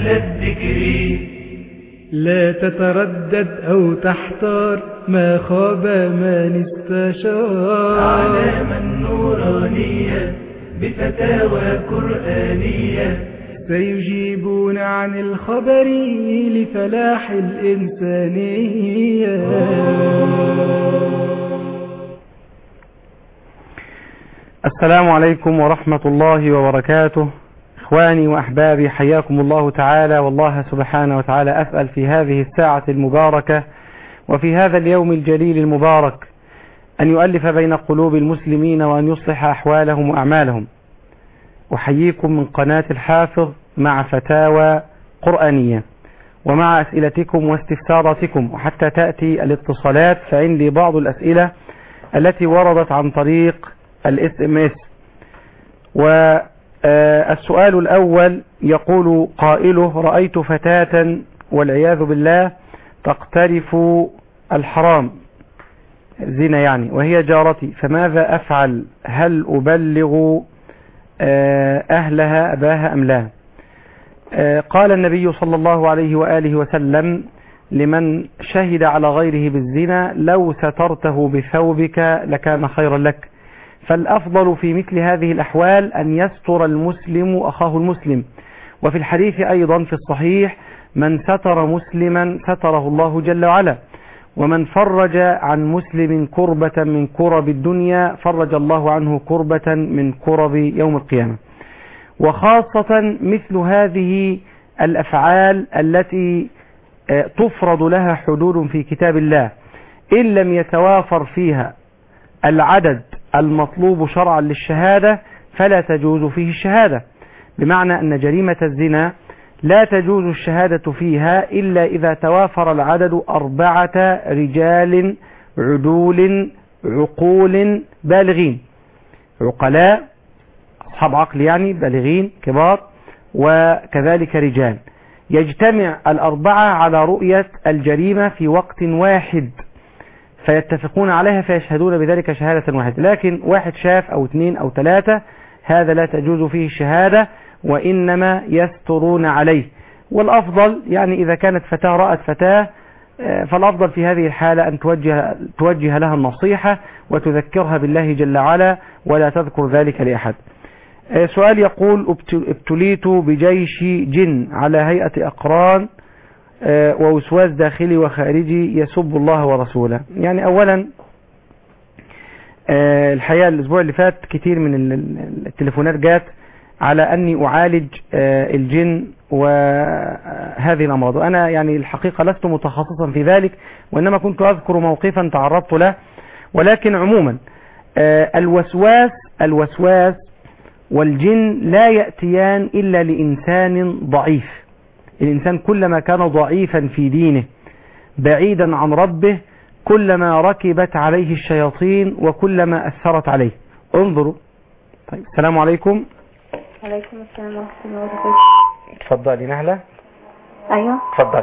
أهل الذكر لا تتردد أو تحتار ما خاب من استشار أعلام النورانية بفتاوى قرآنية سيجيبون عن الخبر لفلاح الإنسانية السلام عليكم ورحمة الله وبركاته إخواني وأحبابي حياكم الله تعالى والله سبحانه وتعالى أسأل في هذه الساعة المباركة وفي هذا اليوم الجليل المبارك أن يؤلف بين قلوب المسلمين وأن يصلح أحوالهم وأعمالهم أحييكم من قناة الحافظ مع فتاوى قرآنية ومع أسئلتكم واستفساراتكم وحتى تأتي الاتصالات فعندي بعض الأسئلة التي وردت عن طريق الاس ام اس والسؤال الأول يقول قائله رأيت فتاة والعياذ بالله تقترف الحرام زنا يعني وهي جارتي فماذا أفعل هل أبلغ أهلها أباها أم لا قال النبي صلى الله عليه وآله وسلم لمن شهد على غيره بالزنا لو سترته بثوبك لكان خيرا لك فالأفضل في مثل هذه الأحوال أن يستر المسلم أخاه المسلم وفي الحديث أيضا في الصحيح من ستر مسلما ستره الله جل وعلا ومن فرج عن مسلم كربة من كرب الدنيا فرج الله عنه كربة من كرب يوم القيامة وخاصة مثل هذه الأفعال التي تفرض لها حدود في كتاب الله إن لم يتوافر فيها العدد المطلوب شرعا للشهادة فلا تجوز فيه الشهادة بمعنى أن جريمة الزنا لا تجوز الشهادة فيها إلا إذا توافر العدد أربعة رجال عدول عقول بالغين عقلاء أصحاب عقل يعني بالغين كبار وكذلك رجال يجتمع الأربعة على رؤية الجريمة في وقت واحد فيتفقون عليها فيشهدون بذلك شهادة واحدة لكن واحد شاف أو اثنين أو ثلاثة هذا لا تجوز فيه الشهادة وإنما يسترون عليه والأفضل يعني إذا كانت فتاة رأت فتاة فالأفضل في هذه الحالة أن توجه, توجه لها النصيحة وتذكرها بالله جل وعلا ولا تذكر ذلك لأحد سؤال يقول ابتليت بجيش جن على هيئة أقران ووسواس داخلي وخارجي يسب الله ورسوله يعني أولا الحقيقة الأسبوع اللي فات كتير من التليفونات جات على أني أعالج الجن وهذه الأمراض وأنا يعني الحقيقة لست متخصصا في ذلك وإنما كنت أذكر موقفا تعرضت له ولكن عموما الوسواس الوسواس والجن لا يأتيان إلا لإنسان ضعيف الإنسان كلما كان ضعيفا في دينه بعيدا عن ربه كلما ركبت عليه الشياطين وكلما أثرت عليه انظروا طيب السلام عليكم عليكم السلام ورحمة الله وبركاته اتفضلي نهلة أيوه اتفضلي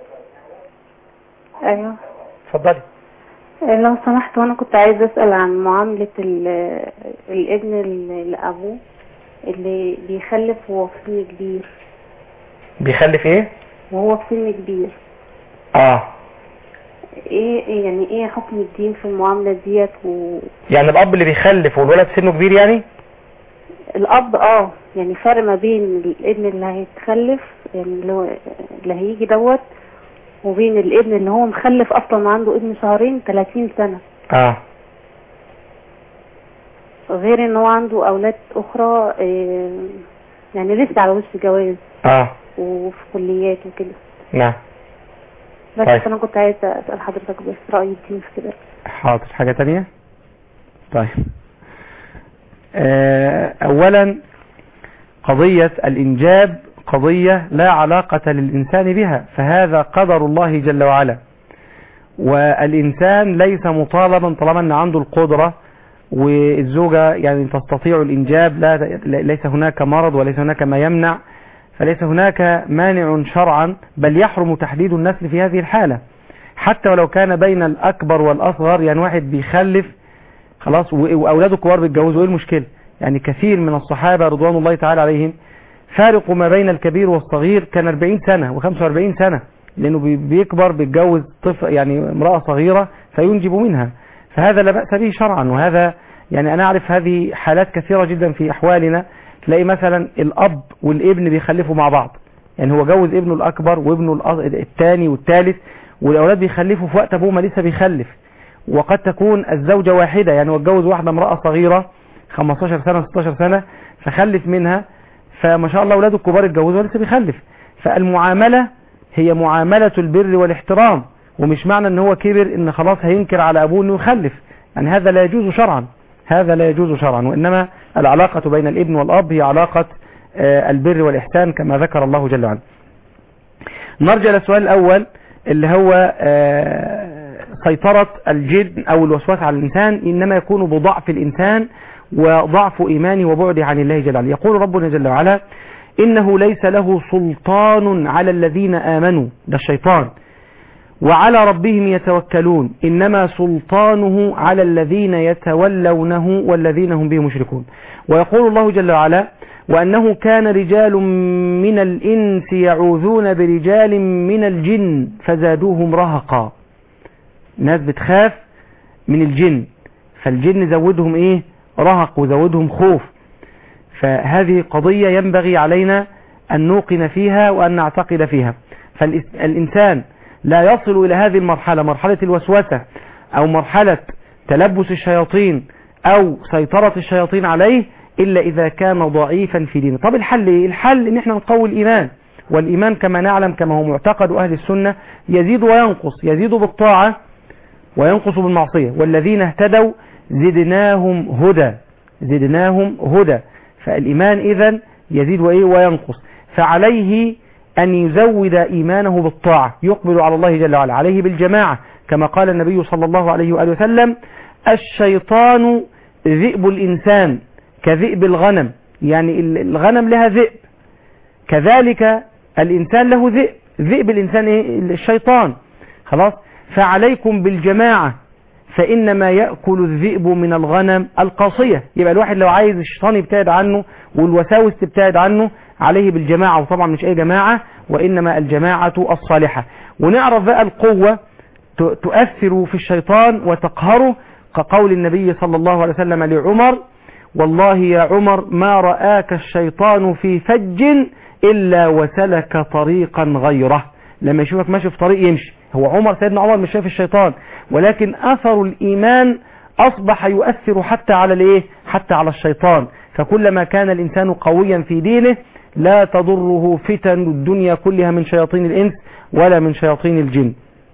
أيوه اتفضلي لو سمحت وأنا كنت عايزة أسأل عن معاملة ال- الابن ال- لأبوه اللي بيخلف وهو في سن كبير بيخلف ايه وهو في سن كبير اه ايه إيه يعني ايه حكم الدين في المعاملة ديت والأب يعني الاب اللي بيخلف والولد سنه كبير يعني اه يعني فرق ما بين الابن اللي هيتخلف يعني اللي هو اللي هيجي دوت وبين الابن اللي هو مخلف اصلا عنده ابن شهرين 30 سنة اه غير ان هو عنده اولاد اخرى إيه، يعني لسه على وش جواز اه وفي كليات وكده نعم بس طيب. انا كنت عايزه اسال حضرتك بس راي الدين في كده حاضر حاجة تانية طيب آه، اولا قضية الانجاب قضية لا علاقة للانسان بها فهذا قدر الله جل وعلا والانسان ليس مطالبا طالما ان عنده القدرة والزوجة يعني تستطيع الانجاب لا ليس هناك مرض وليس هناك ما يمنع فليس هناك مانع شرعا بل يحرم تحديد النسل في هذه الحالة حتى ولو كان بين الأكبر والأصغر يعني واحد بيخلف خلاص و- وأولاده كبار بيتجوزوا إيه المشكلة يعني كثير من الصحابة رضوان الله تعالى عليهم فارق ما بين الكبير والصغير كان 40 سنة و45 سنة لأنه بي- بيكبر بيتجوز طفل يعني امرأة صغيرة فينجب منها فهذا لا بأس به شرعا وهذا يعني أنا أعرف هذه حالات كثيرة جدا في أحوالنا تلاقي مثلا الأب والابن بيخلفوا مع بعض يعني هو جوز ابنه الأكبر وابنه الأص- الثاني والثالث والأولاد بيخلفوا في وقت أبوه ما لسه بيخلف وقد تكون الزوجة واحدة يعني هو اتجوز واحدة امرأة صغيرة 15 سنة 16 سنة فخلف منها فما شاء الله اولاده الكبار اتجوزوا ولسه بيخلف فالمعاملة هي معاملة البر والاحترام ومش معنى ان هو كبر ان خلاص هينكر على ابوه انه يخلف يعني هذا لا يجوز شرعا هذا لا يجوز شرعا وانما العلاقة بين الابن والاب هي علاقة آه، البر والاحسان كما ذكر الله جل وعلا نرجع للسؤال الاول اللي هو آه، سيطرة الجن او الوسواس على الانسان انما يكون بضعف الانسان وضعف ايمانه وبعده عن الله جل وعلا يقول ربنا جل وعلا انه ليس له سلطان على الذين امنوا ده الشيطان وعلى ربهم يتوكلون إنما سلطانه على الذين يتولونه والذين هم به مشركون ويقول الله جل وعلا وأنه كان رجال من الإنس يعوذون برجال من الجن فزادوهم رهقا ناس بتخاف من الجن فالجن زودهم إيه رهق وزودهم خوف فهذه قضية ينبغي علينا أن نوقن فيها وأن نعتقد فيها فالإنسان لا يصل إلى هذه المرحلة مرحلة الوسوسة أو مرحلة تلبس الشياطين أو سيطرة الشياطين عليه إلا إذا كان ضعيفا في دينه طب الحل إيه؟ الحل إن احنا نقوي الإيمان والإيمان كما نعلم كما هو معتقد أهل السنة يزيد وينقص يزيد بالطاعة وينقص بالمعصية والذين اهتدوا زدناهم هدى زدناهم هدى فالإيمان إذن يزيد وإيه وينقص فعليه أن يزود إيمانه بالطاعة يقبل على الله جل وعلا عليه بالجماعة كما قال النبي صلى الله عليه وآله وسلم الشيطان ذئب الإنسان كذئب الغنم يعني الغنم لها ذئب كذلك الإنسان له ذئب ذئب الإنسان إيه؟ الشيطان خلاص فعليكم بالجماعة فإنما يأكل الذئب من الغنم القاصية يبقى الواحد لو عايز الشيطان يبتعد عنه والوساوس تبتعد عنه عليه بالجماعة وطبعا مش أي جماعة وإنما الجماعة الصالحة ونعرف بقى القوة تؤثر في الشيطان وتقهره كقول النبي صلى الله عليه وسلم لعمر والله يا عمر ما رآك الشيطان في فج إلا وسلك طريقا غيره لما يشوفك ماشي في طريق يمشي هو عمر سيدنا عمر مش شايف الشيطان ولكن أثر الإيمان أصبح يؤثر حتى على الايه حتى على الشيطان فكلما كان الإنسان قويا في دينه لا تضره فتن الدنيا كلها من شياطين الإنس ولا من شياطين الجن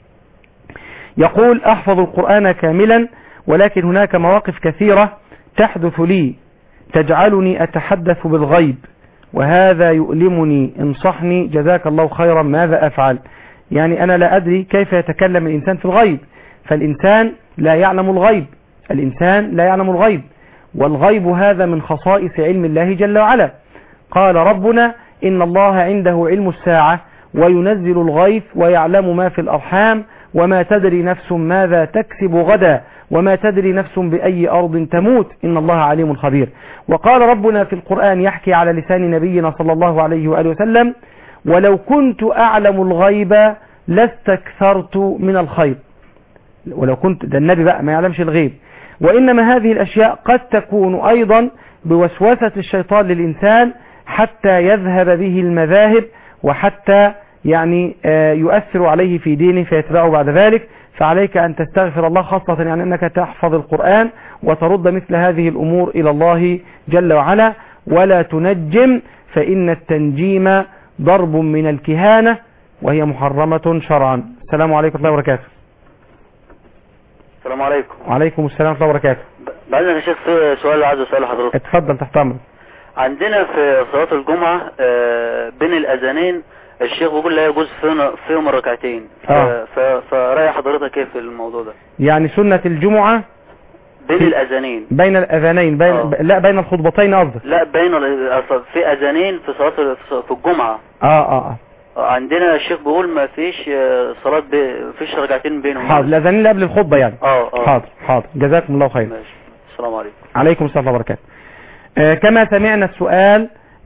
يقول أحفظ القرآن كاملا ولكن هناك مواقف كثيرة تحدث لي تجعلني أتحدث بالغيب وهذا يؤلمني انصحني جزاك الله خيرا ماذا أفعل يعني أنا لا أدري كيف يتكلم الإنسان في الغيب فالإنسان لا يعلم الغيب الإنسان لا يعلم الغيب والغيب هذا من خصائص علم الله جل وعلا قال ربنا إن الله عنده علم الساعة وينزل الغيث ويعلم ما في الأرحام وما تدري نفس ماذا تكسب غدا وما تدري نفس بأي أرض تموت إن الله عليم خبير وقال ربنا في القرآن يحكي على لسان نبينا صلى الله عليه وآله وسلم ولو كنت أعلم الغيب لاستكثرت من الخير ولو كنت ده النبي بقى ما يعلمش الغيب وإنما هذه الأشياء قد تكون أيضا بوسوسة الشيطان للإنسان حتى يذهب به المذاهب وحتى يعني يؤثر عليه في دينه فيتبعه بعد ذلك فعليك أن تستغفر الله خاصة يعني أنك تحفظ القرآن وترد مثل هذه الأمور إلى الله جل وعلا ولا تنجم فإن التنجيم ضرب من الكهانة وهي محرمة شرعا السلام عليكم ورحمة الله وبركاته السلام عليكم وعليكم السلام ورحمة الله وبركاته بعدين يا شيخ في سؤال عايز اساله حضرتك اتفضل تحت امرك عندنا في صلاة الجمعة آه، بين الأذانين الشيخ بيقول لا يجوز فيهم فيهم الركعتين ف- آه. ف- فرأي حضرتك ايه في الموضوع ده يعني سنة الجمعة بين الأذانين بين الأذانين بين آه. لا بين الخطبتين قصدك لا بين ال- أصل في أذانين في صلاة ال- في الجمعة اه اه آه، عندنا الشيخ بيقول ما فيش آه، صلاة ب... فيش ركعتين بينهم حاضر الأذانين اللي قبل الخطبة يعني اه اه حاضر حاضر جزاكم الله خير ماشي السلام عليكم عليكم السلام ورحمة الله وبركاته آه، كما سمعنا السؤال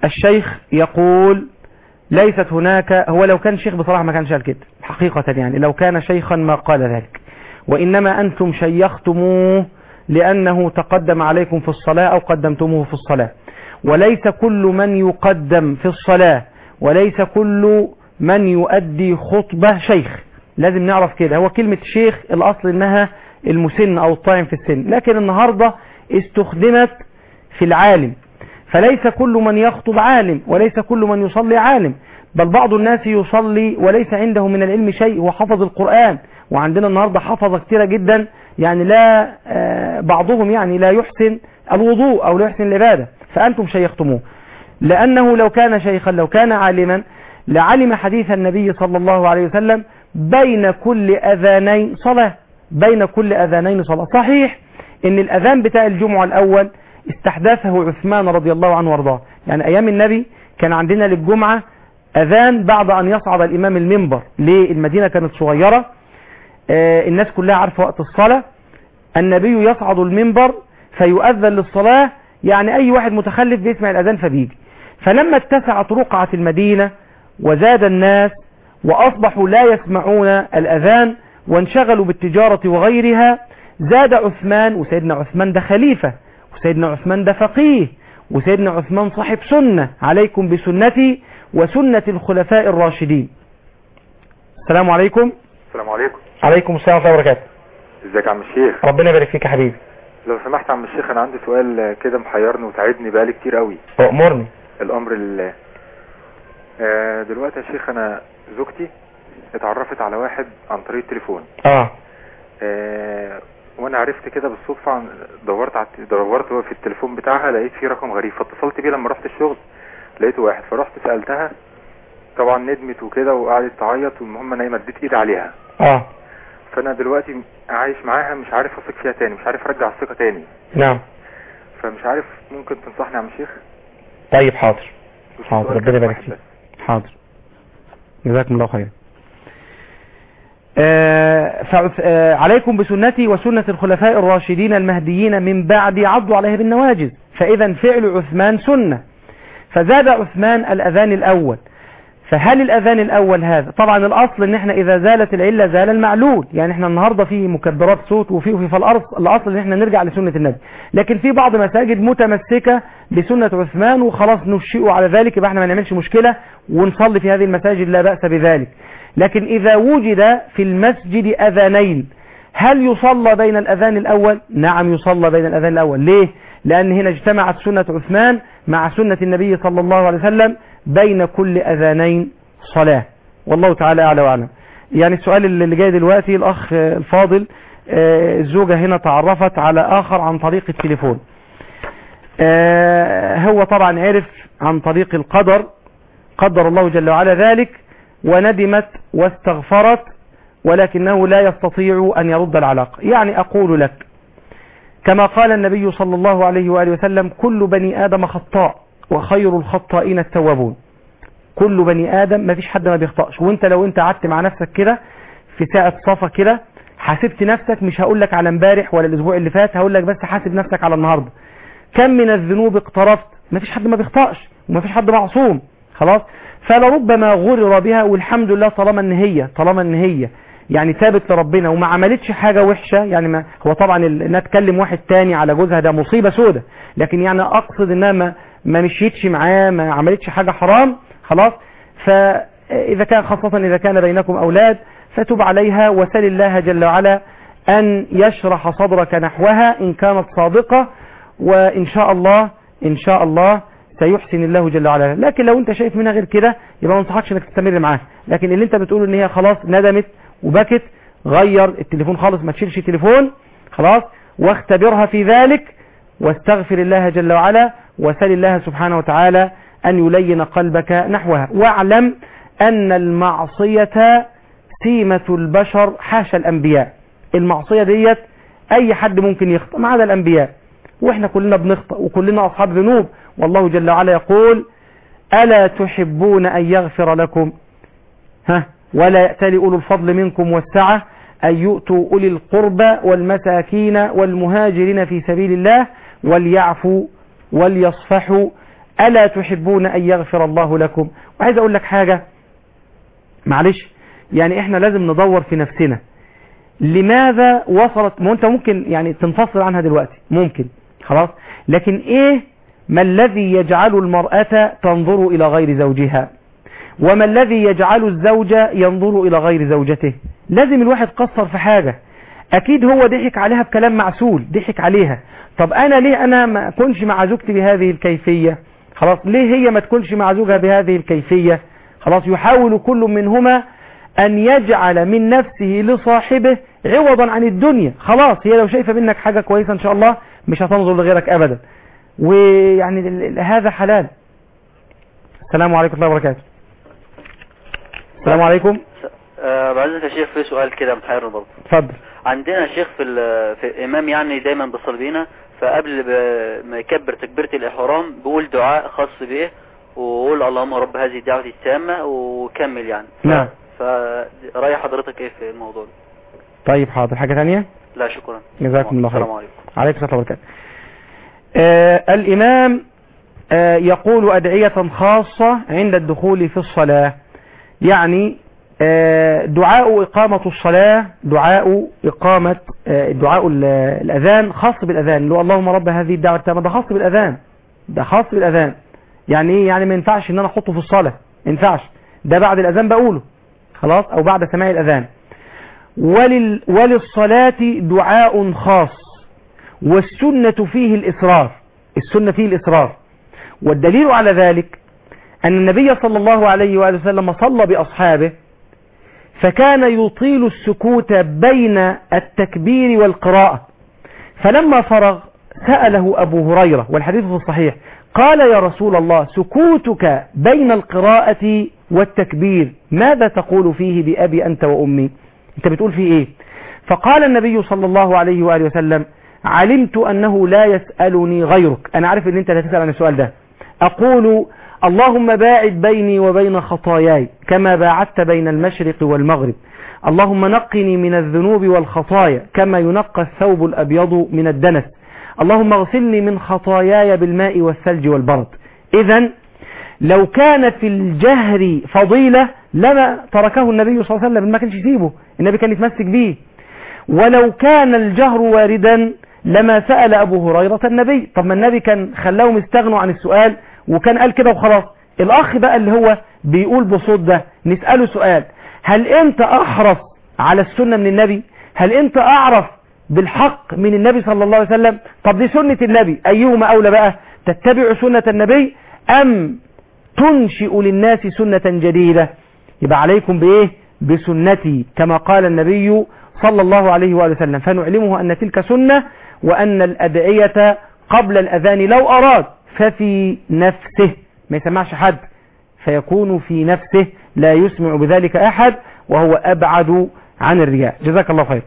الشيخ يقول ليست هناك هو لو كان شيخ بصراحة ما كانش قال كده حقيقة يعني لو كان شيخا ما قال ذلك وإنما أنتم شيختموه لأنه تقدم عليكم في الصلاة أو قدمتموه في الصلاة وليس كل من يقدم في الصلاة وليس كل من يؤدي خطبة شيخ لازم نعرف كده هو كلمة شيخ الأصل إنها المسن أو الطاعن في السن لكن النهاردة استخدمت في العالم فليس كل من يخطب عالم وليس كل من يصلي عالم بل بعض الناس يصلي وليس عنده من العلم شيء هو حفظ القرآن وعندنا النهاردة حفظ كتيرة جدا يعني لا آه، بعضهم يعني لا يحسن الوضوء أو لا يحسن العبادة فأنتم شيختموه لأنه لو كان شيخا لو كان عالما لعلم حديث النبي صلى الله عليه وسلم بين كل أذانين صلاة بين كل أذانين صلاة صحيح ان الأذان بتاع الجمعة الأول استحدثه عثمان رضي الله عنه وارضاه يعني أيام النبي كان عندنا للجمعة أذان بعد أن يصعد الإمام المنبر ليه المدينة كانت صغيرة آه الناس كلها عارفة وقت الصلاة النبي يصعد المنبر فيؤذن للصلاة يعني أي واحد متخلف بيسمع الأذان فبيجي فلما اتسعت رقعة المدينة وزاد الناس وأصبحوا لا يسمعون الأذان وانشغلوا بالتجارة وغيرها زاد عثمان وسيدنا عثمان ده خليفة وسيدنا عثمان ده فقيه وسيدنا عثمان صاحب سنة عليكم بسنتي وسنة الخلفاء الراشدين السلام عليكم السلام عليكم عليكم السلام ورحمة الله وبركاته ازيك يا عم الشيخ ربنا يبارك فيك يا حبيبي لو سمحت يا عم الشيخ انا عندي سؤال كده محيرني وتعبني بقالي كتير قوي أمرني الامر لله آه دلوقتي يا شيخ انا زوجتي اتعرفت على واحد عن طريق التليفون اه آه وانا عرفت كده بالصدفة عن- دورت على دورت في التليفون بتاعها لقيت فيه رقم غريب فاتصلت بيه لما رحت الشغل لقيته واحد فرحت سألتها طبعا ندمت وكده وقعدت تعيط والمهم انا مديت ايدي عليها اه فانا دلوقتي عايش معاها مش عارف اثق فيها تاني مش عارف ارجع الثقة تاني نعم فمش عارف ممكن تنصحني يا عم الشيخ طيب حاضر حاضر سؤال ربنا كان يبارك واحد فيك بس. حاضر جزاكم الله خيرا آه، فعث- آه، عليكم بسنتي وسنة الخلفاء الراشدين المهديين من بعد عضوا عليها بالنواجذ فإذا فعل عثمان سنة فزاد عثمان الأذان الأول فهل الأذان الأول هذا طبعا الأصل ان احنا إذا زالت العلة زال المعلول يعني احنا النهاردة في مكبرات صوت وفي وفي فالأرض الأصل ان احنا نرجع لسنة النبي لكن في بعض مساجد متمسكة بسنة عثمان وخلاص نشيء على ذلك يبقى احنا ما نعملش مشكلة ونصلي في هذه المساجد لا بأس بذلك لكن إذا وجد في المسجد أذانين هل يصلى بين الأذان الأول نعم يصلى بين الأذان الأول ليه لأن هنا اجتمعت سنة عثمان مع سنة النبي صلى الله عليه وسلم بين كل أذانين صلاة والله تعالى أعلى وأعلم يعني السؤال اللي جاي دلوقتي الأخ الفاضل آه، الزوجة هنا تعرفت على آخر عن طريق التليفون آه، هو طبعا عرف عن طريق القدر قدر الله جل وعلا ذلك وندمت واستغفرت ولكنه لا يستطيع أن يرد العلاقة يعني أقول لك كما قال النبي صلى الله عليه وآله وسلم كل بني آدم خطاء وخير الخطائين التوابون كل بني آدم ما فيش حد ما بيخطأش وانت لو انت قعدت مع نفسك كده في ساعة صفا كده حاسبت نفسك مش هقول لك على امبارح ولا الاسبوع اللي فات هقول لك بس حاسب نفسك على النهارده كم من الذنوب اقترفت ما فيش حد ما بيخطأش وما فيش حد معصوم خلاص فلربما غرر بها والحمد لله طالما ان هي طالما ان هي يعني تابت لربنا وما عملتش حاجة وحشة يعني ما هو طبعا ال- انها تكلم واحد تاني على جوزها ده مصيبة سودة لكن يعني اقصد انها ما, ما مشيتش معاه ما عملتش حاجة حرام خلاص فاذا كان خاصة اذا كان بينكم اولاد فتب عليها وسل الله جل وعلا ان يشرح صدرك نحوها ان كانت صادقة وان شاء الله ان شاء الله سيحسن الله جل وعلا لكن لو انت شايف منها غير كده يبقى ما انصحكش انك تستمر معاها لكن اللي انت بتقوله ان هي خلاص ندمت وبكت غير التليفون خالص ما تشيلش تليفون خلاص واختبرها في ذلك واستغفر الله جل وعلا وسل الله سبحانه وتعالى أن يلين قلبك نحوها واعلم أن المعصية سيمة البشر حاشا الأنبياء المعصية ديت أي حد ممكن يخطئ ما عدا الأنبياء وإحنا كلنا بنخطئ وكلنا أصحاب ذنوب والله جل وعلا يقول ألا تحبون أن يغفر لكم ها ولا يأتل أولو الفضل منكم والسعة أن يؤتوا أولي القربى والمساكين والمهاجرين في سبيل الله وليعفوا وليصفحوا ألا تحبون أن يغفر الله لكم وعايز أقول لك حاجة معلش يعني احنا لازم ندور في نفسنا لماذا وصلت ما انت ممكن يعني تنفصل عنها دلوقتي ممكن خلاص لكن ايه ما الذي يجعل المرأة تنظر الى غير زوجها وما الذي يجعل الزوج ينظر الى غير زوجته لازم الواحد قصر في حاجة اكيد هو ضحك عليها بكلام معسول ضحك عليها طب انا ليه انا ما اكونش مع زوجتي بهذه الكيفية خلاص ليه هي ما تكونش مع زوجها بهذه الكيفية خلاص يحاول كل منهما أن يجعل من نفسه لصاحبه عوضا عن الدنيا خلاص هي لو شايفة منك حاجة كويسة إن شاء الله مش هتنظر لغيرك أبدا ويعني ال- ال- هذا حلال السلام عليكم ورحمة الله وبركاته السلام عليكم آه بعزك يا شيخ في سؤال كده محير برضه اتفضل عندنا شيخ في, ال- في الإمام يعني دايما بيصلي بينا فقبل ب- ما يكبر تكبيرة الإحرام بيقول دعاء خاص بيه ويقول اللهم رب هذه الدعوة التامة وكمل يعني ف- نعم. فرأي حضرتك ايه في الموضوع ده؟ طيب حاضر حاجة ثانية لا شكرا جزاكم الله خير. السلام عليكم عليكم السلام وبركاته آه الإمام آه يقول أدعية خاصة عند الدخول في الصلاة يعني آه دعاء إقامة الصلاة دعاء إقامة آه دعاء ال- الأذان خاص بالأذان اللي هو اللهم رب هذه الدعوة التامة ده خاص بالأذان ده خاص بالأذان يعني إيه يعني ما ينفعش إن أنا أحطه في الصلاة ما ينفعش ده بعد الأذان بقوله خلاص أو بعد سماع الأذان ولل وللصلاة دعاء خاص والسنة فيه الإصرار السنة فيه الإصرار والدليل على ذلك أن النبي صلى الله عليه وآله وسلم صلى بأصحابه فكان يطيل السكوت بين التكبير والقراءة فلما فرغ سأله أبو هريرة والحديث في الصحيح قال يا رسول الله سكوتك بين القراءة والتكبير ماذا تقول فيه بأبي أنت وأمي أنت بتقول فيه إيه فقال النبي صلى الله عليه وآله وسلم علمت أنه لا يسألني غيرك أنا عارف أن أنت لا تسأل عن السؤال ده أقول اللهم باعد بيني وبين خطاياي كما باعدت بين المشرق والمغرب اللهم نقني من الذنوب والخطايا كما ينقى الثوب الأبيض من الدنس اللهم اغسلني من خطاياي بالماء والثلج والبرد إذا لو كان في الجهر فضيلة لما تركه النبي صلى الله عليه وسلم ما كانش يسيبه النبي كان يتمسك به ولو كان الجهر واردا لما سأل أبو هريرة النبي طب ما النبي كان خلاهم يستغنوا عن السؤال وكان قال كده وخلاص الأخ بقى اللي هو بيقول بصوت ده نسأله سؤال هل أنت أحرص على السنة من النبي هل أنت أعرف بالحق من النبي صلى الله عليه وسلم طب دي سنة النبي أيهما أولى بقى تتبع سنة النبي أم تنشئ للناس سنة جديدة يبقى عليكم بإيه بسنتي كما قال النبي صلى الله عليه وآله وسلم فنعلمه أن تلك سنة وأن الأدعية قبل الأذان لو أراد ففي نفسه ما يسمعش حد فيكون في نفسه لا يسمع بذلك أحد وهو أبعد عن الرياء جزاك الله خير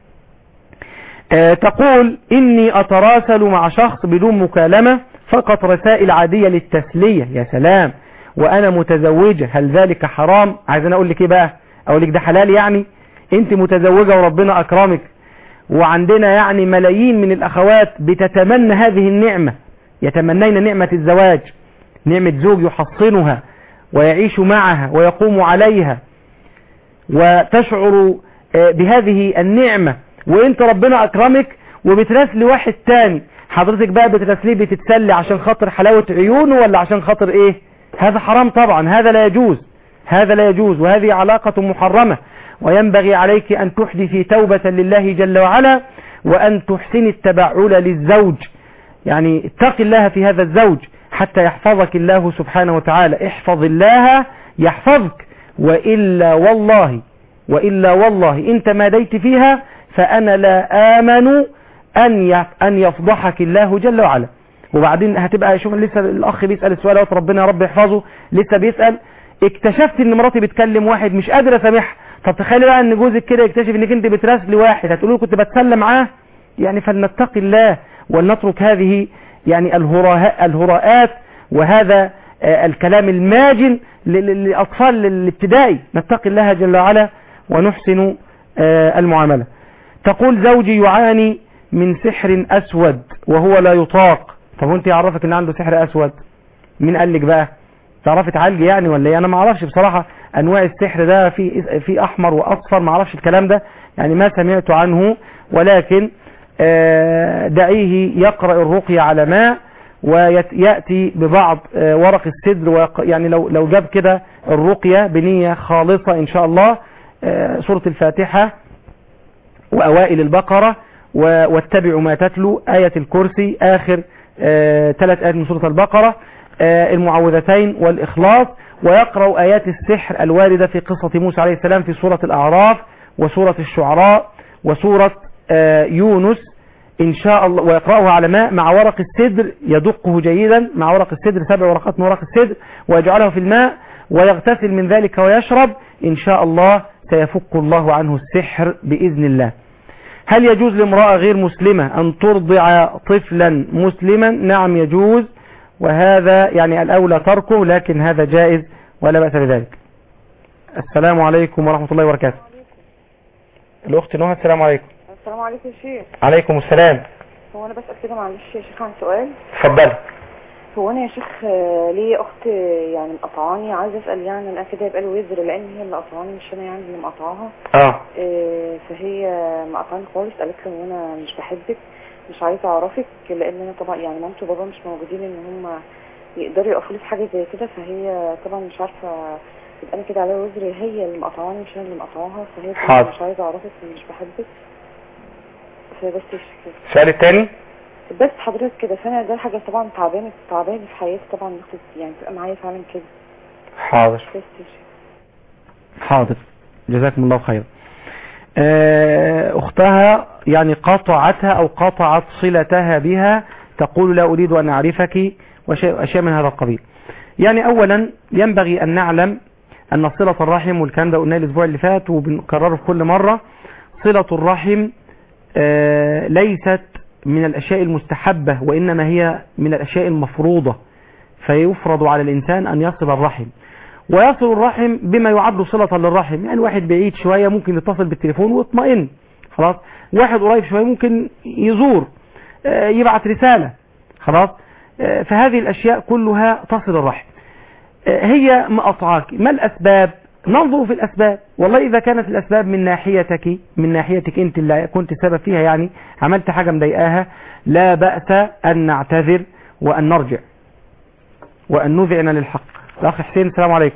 آه تقول إني أتراسل مع شخص بدون مكالمة فقط رسائل عادية للتسلية يا سلام وأنا متزوجة هل ذلك حرام عايز أنا أقول لك إيه بقى أقول لك ده حلال يعني أنت متزوجة وربنا أكرمك وعندنا يعني ملايين من الأخوات بتتمنى هذه النعمة يتمنين نعمة الزواج نعمة زوج يحصنها ويعيش معها ويقوم عليها وتشعر بهذه النعمة وانت ربنا اكرمك وبتراسلي واحد تاني حضرتك بقى بتراسليه بتتسلي عشان خاطر حلاوة عيونه ولا عشان خاطر ايه هذا حرام طبعا هذا لا يجوز هذا لا يجوز وهذه علاقة محرمة وينبغي عليك أن تحدثي توبة لله جل وعلا وأن تحسني التبعل للزوج يعني اتق الله في هذا الزوج حتى يحفظك الله سبحانه وتعالى احفظ الله يحفظك وإلا والله وإلا والله إن تماديت فيها فأنا لا آمن أن أن يفضحك الله جل وعلا وبعدين هتبقى شوف لسه الأخ بيسأل السؤال اهوت ربنا يا رب يحفظه لسه بيسأل اكتشفت ان مراتي بتكلم واحد مش قادر اسامحها طب تخيلي بقى ان جوزك كده يكتشف انك انت بتراسلي واحد هتقولوا كنت بتسلى معاه يعني فلنتقي الله ولنترك هذه يعني الهراء الهراءات وهذا آه الكلام الماجن لأطفال الابتدائي نتقي الله جل وعلا ونحسن آه المعاملة تقول زوجي يعاني من سحر أسود وهو لا يطاق طب وانت يعرفك ان عنده سحر أسود مين قال لك بقى تعرفي تعالجي يعني ولا ايه انا ما اعرفش بصراحه انواع السحر ده في في احمر واصفر ما اعرفش الكلام ده يعني ما سمعت عنه ولكن آه، دعيه يقرا الرقيه على ماء وياتي ببعض آه، ورق السدر ويق- يعني لو لو جاب كده الرقيه بنيه خالصه ان شاء الله آه، سوره الفاتحه وأوائل البقرة و- واتبعوا ما تتلو آية الكرسي آخر آه، ثلاث آيات من سورة البقرة آه، المعوذتين والإخلاص ويقرأ آيات السحر الواردة في قصة موسى عليه السلام في سورة الأعراف وسورة الشعراء وسورة آه، يونس إن شاء الله ويقرأها على ماء مع ورق السدر يدقه جيدا مع ورق السدر سبع ورقات من ورق السدر ويجعله في الماء ويغتسل من ذلك ويشرب إن شاء الله سيفك الله عنه السحر بإذن الله هل يجوز لامرأة غير مسلمة أن ترضع طفلا مسلما نعم يجوز وهذا يعني الأولى تركه لكن هذا جائز ولا بأس بذلك السلام عليكم ورحمة الله وبركاته الأخت نهى السلام عليكم السلام عليكم يا شيخ عليكم السلام هو انا بسأل كده معلش يا شيخ عن سؤال تفضل هو انا يا شيخ آه، ليا اخت آه، يعني مقطعاني عايزه اسال يعني انا كده يبقى لي وزر لان هي اللي قطعاني مش انا يعني اللي مقطعاها اه آه، فهي مقطعاني خالص قالت لي ان انا مش بحبك مش عايزه اعرفك لان انا طبعا يعني مامتي وبابا مش موجودين ان هم يقدروا يقفوا لي في حاجه زي كده فهي طبعا مش عارفه يبقى انا كده عليها وزر هي اللي مقطعاني مش انا اللي مقطعاها فهي بتقول حاضر. مش عايزه اعرفك ومش بحبك فبس يا شيخ كده السؤال الثاني بس حضرتك كده فانا ده حاجه طبعا تعبانه تعبانه في حياتي طبعا نقطه يعني تبقى معايا فعلا كده حاضر بس يا شيخ حاضر جزاكم الله خيرا آه، أختها يعني قطعتها أو قطعت صلتها بها تقول لا أريد أن أعرفك وشيء أشياء من هذا القبيل يعني أولا ينبغي أن نعلم أن صلة الرحم والكلام ده قلناه الأسبوع اللي فات وبنكرره في كل مرة صلة الرحم آه، ليست من الأشياء المستحبة وإنما هي من الأشياء المفروضة فيفرض على الإنسان أن يصل الرحم ويصل الرحم بما يعد صلة للرحم يعني واحد بعيد شوية ممكن يتصل بالتليفون ويطمئن خلاص واحد قريب شوية ممكن يزور آه، يبعت رسالة خلاص آه، فهذه الأشياء كلها تصل الرحم آه، هي ما أطعاك ما الأسباب ننظر في الأسباب والله إذا كانت الأسباب من ناحيتك من ناحيتك أنت اللي كنت سبب فيها يعني عملت حاجة مضايقاها لا بأس أن نعتذر وأن نرجع وأن نذعن للحق الأخ حسين السلام عليكم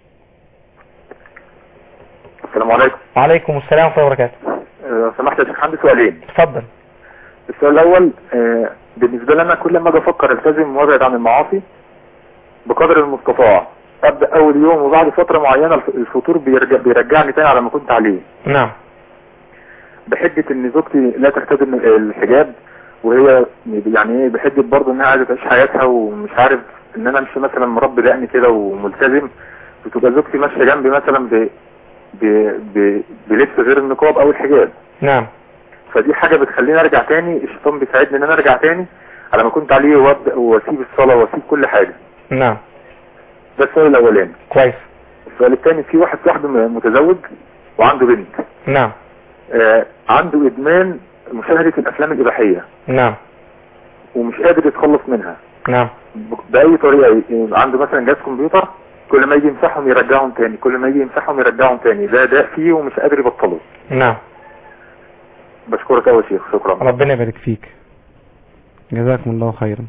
السلام عليكم وعليكم السلام ورحمة الله وبركاته لو سمحت يا شيخ عندي سؤالين اتفضل السؤال الاول آه، بالنسبه لي انا كل ما اجي افكر التزم وابعد عن المعاصي بقدر المستطاع ابدا اول يوم وبعد فتره معينه الف- الفطور بيرجع بيرجعني تاني على ما كنت عليه نعم بحجه ان زوجتي لا ترتدي الحجاب وهي يعني ايه بحجه برضه انها عايزه تعيش حياتها ومش عارف ان انا امشي مثلا مربي دقني كده وملتزم بتبقى زوجتي ماشيه جنبي مثلا ب ب ب بلبس غير النقاب او الحجاب نعم فدي حاجة بتخليني ارجع تاني الشيطان بيساعدني ان انا ارجع تاني على ما كنت عليه وابدا واسيب الصلاة واسيب كل حاجة نعم ده السؤال الاولاني كويس السؤال الثاني في واحد صاحبي م- متزوج وعنده بنت نعم آه عنده ادمان مشاهدة الافلام الاباحية نعم ومش قادر يتخلص منها نعم ب- باي طريقة ي- عنده مثلا جهاز كمبيوتر كل ما يجي يمسحهم يرجعهم تاني كل ما يجي يمسحهم يرجعهم تاني ده داء فيه ومش قادر يبطله نعم بشكرك أوي يا شيخ شكرا ربنا يبارك فيك جزاكم الله خيرا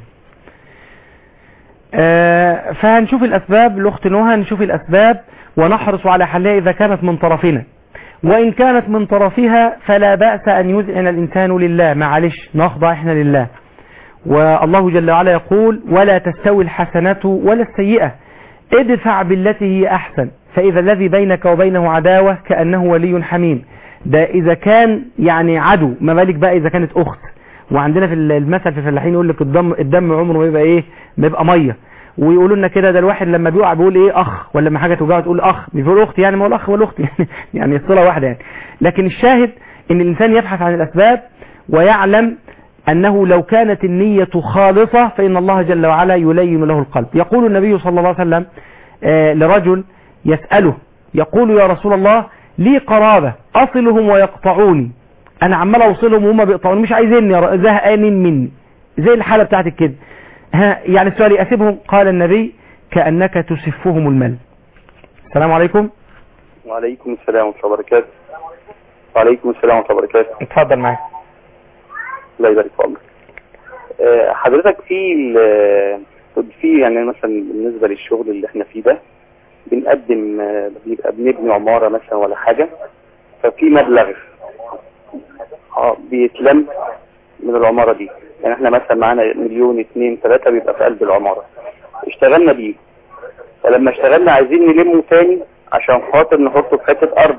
آه، فهنشوف الأسباب الأخت نهى نشوف الأسباب ونحرص على حلها إذا كانت من طرفنا وإن كانت من طرفها فلا بأس أن يذعن الإنسان لله معلش نخضع إحنا لله والله جل وعلا يقول ولا تستوي الحسنة ولا السيئة ادفع بالتي هي أحسن فإذا الذي بينك وبينه عداوة كأنه ولي حميم ده إذا كان يعني عدو ما بالك بقى إذا كانت أخت وعندنا في المثل في الفلاحين يقول لك الدم الدم عمره ما يبقى إيه ما يبقى مية ويقولوا لنا كده ده الواحد لما بيقع بيقول ايه اخ ولا لما حاجه توجعه تقول اخ بيقول اخت يعني ما هو الاخ والاخت يعني يعني الصله واحده يعني لكن الشاهد ان الانسان يبحث عن الاسباب ويعلم أنه لو كانت النية خالصة فإن الله جل وعلا يلين له القلب يقول النبي صلى الله عليه وسلم آه، لرجل يسأله يقول يا رسول الله لي قرابة أصلهم ويقطعوني أنا عمال أوصلهم وهم بيقطعوني مش عايزيني يا ر- زهقانين مني زي الحالة بتاعتك كده ها يعني السؤال أسيبهم قال النبي كأنك تسفهم المال السلام عليكم وعليكم السلام ورحمة الله وبركاته وعليكم السلام ورحمة الله وبركاته اتفضل معاك الله يبارك في عمرك آه، حضرتك في ال- في يعني مثلا بالنسبة للشغل اللي احنا فيه ده بنقدم آه، بيبقى بنبني عمارة مثلا ولا حاجة ففي مبلغ اه بيتلم من العمارة دي يعني احنا مثلا معانا مليون اتنين تلاتة بيبقى في قلب العمارة اشتغلنا بيه فلما اشتغلنا عايزين نلمه تاني عشان خاطر نحطه في حتة أرض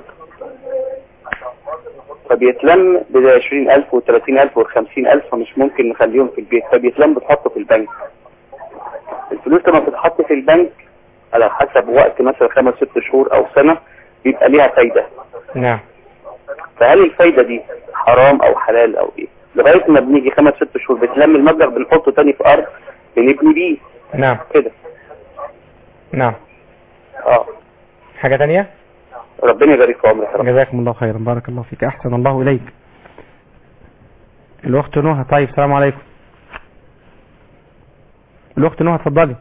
فبيتلم ب 20000 و 30000 و 50000 فمش ممكن نخليهم في البيت فبيتلم بتحطه في البنك الفلوس لما بتتحط في البنك على حسب وقت مثلا خمس ست شهور او سنة بيبقى ليها فايدة نعم فهل الفايدة دي حرام او حلال او ايه لغاية ما بنيجي خمس ست شهور بتلم المبلغ بنحطه تاني في ارض بنبني بيه نعم كده نعم اه حاجة تانية ربنا يبارك في عمرك يا رب جزاكم الله خيرا بارك الله فيك أحسن الله إليك الأخت نهى طيب السلام عليكم الأخت نهى اتفضلي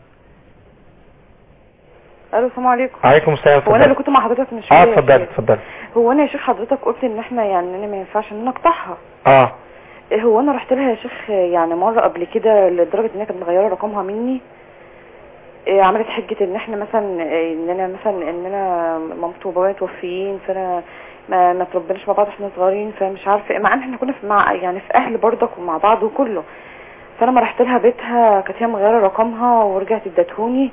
الو السلام عليكم عليكم السلام هو انا اللي كنت مع حضرتك من اه شويه يا اتفضلي شيخ. اتفضلي هو انا يا شيخ حضرتك قلت ان احنا يعني ان انا ما ينفعش ان انا اقطعها اه إيه هو انا رحت لها يا شيخ يعني مره قبل كده لدرجه ان هي كانت مغيره رقمها مني إيه عملت حجه ان احنا مثلا إيه ان انا مثلا ان انا مامته وبابايا متوفيين فانا ما ما تربناش مع بعض احنا صغيرين فمش عارفه إيه. مع ان احنا كنا في مع يعني في اهل برضك ومع بعض وكله فانا ما رحت لها بيتها كانت هي مغيره رقمها ورجعت ادتهوني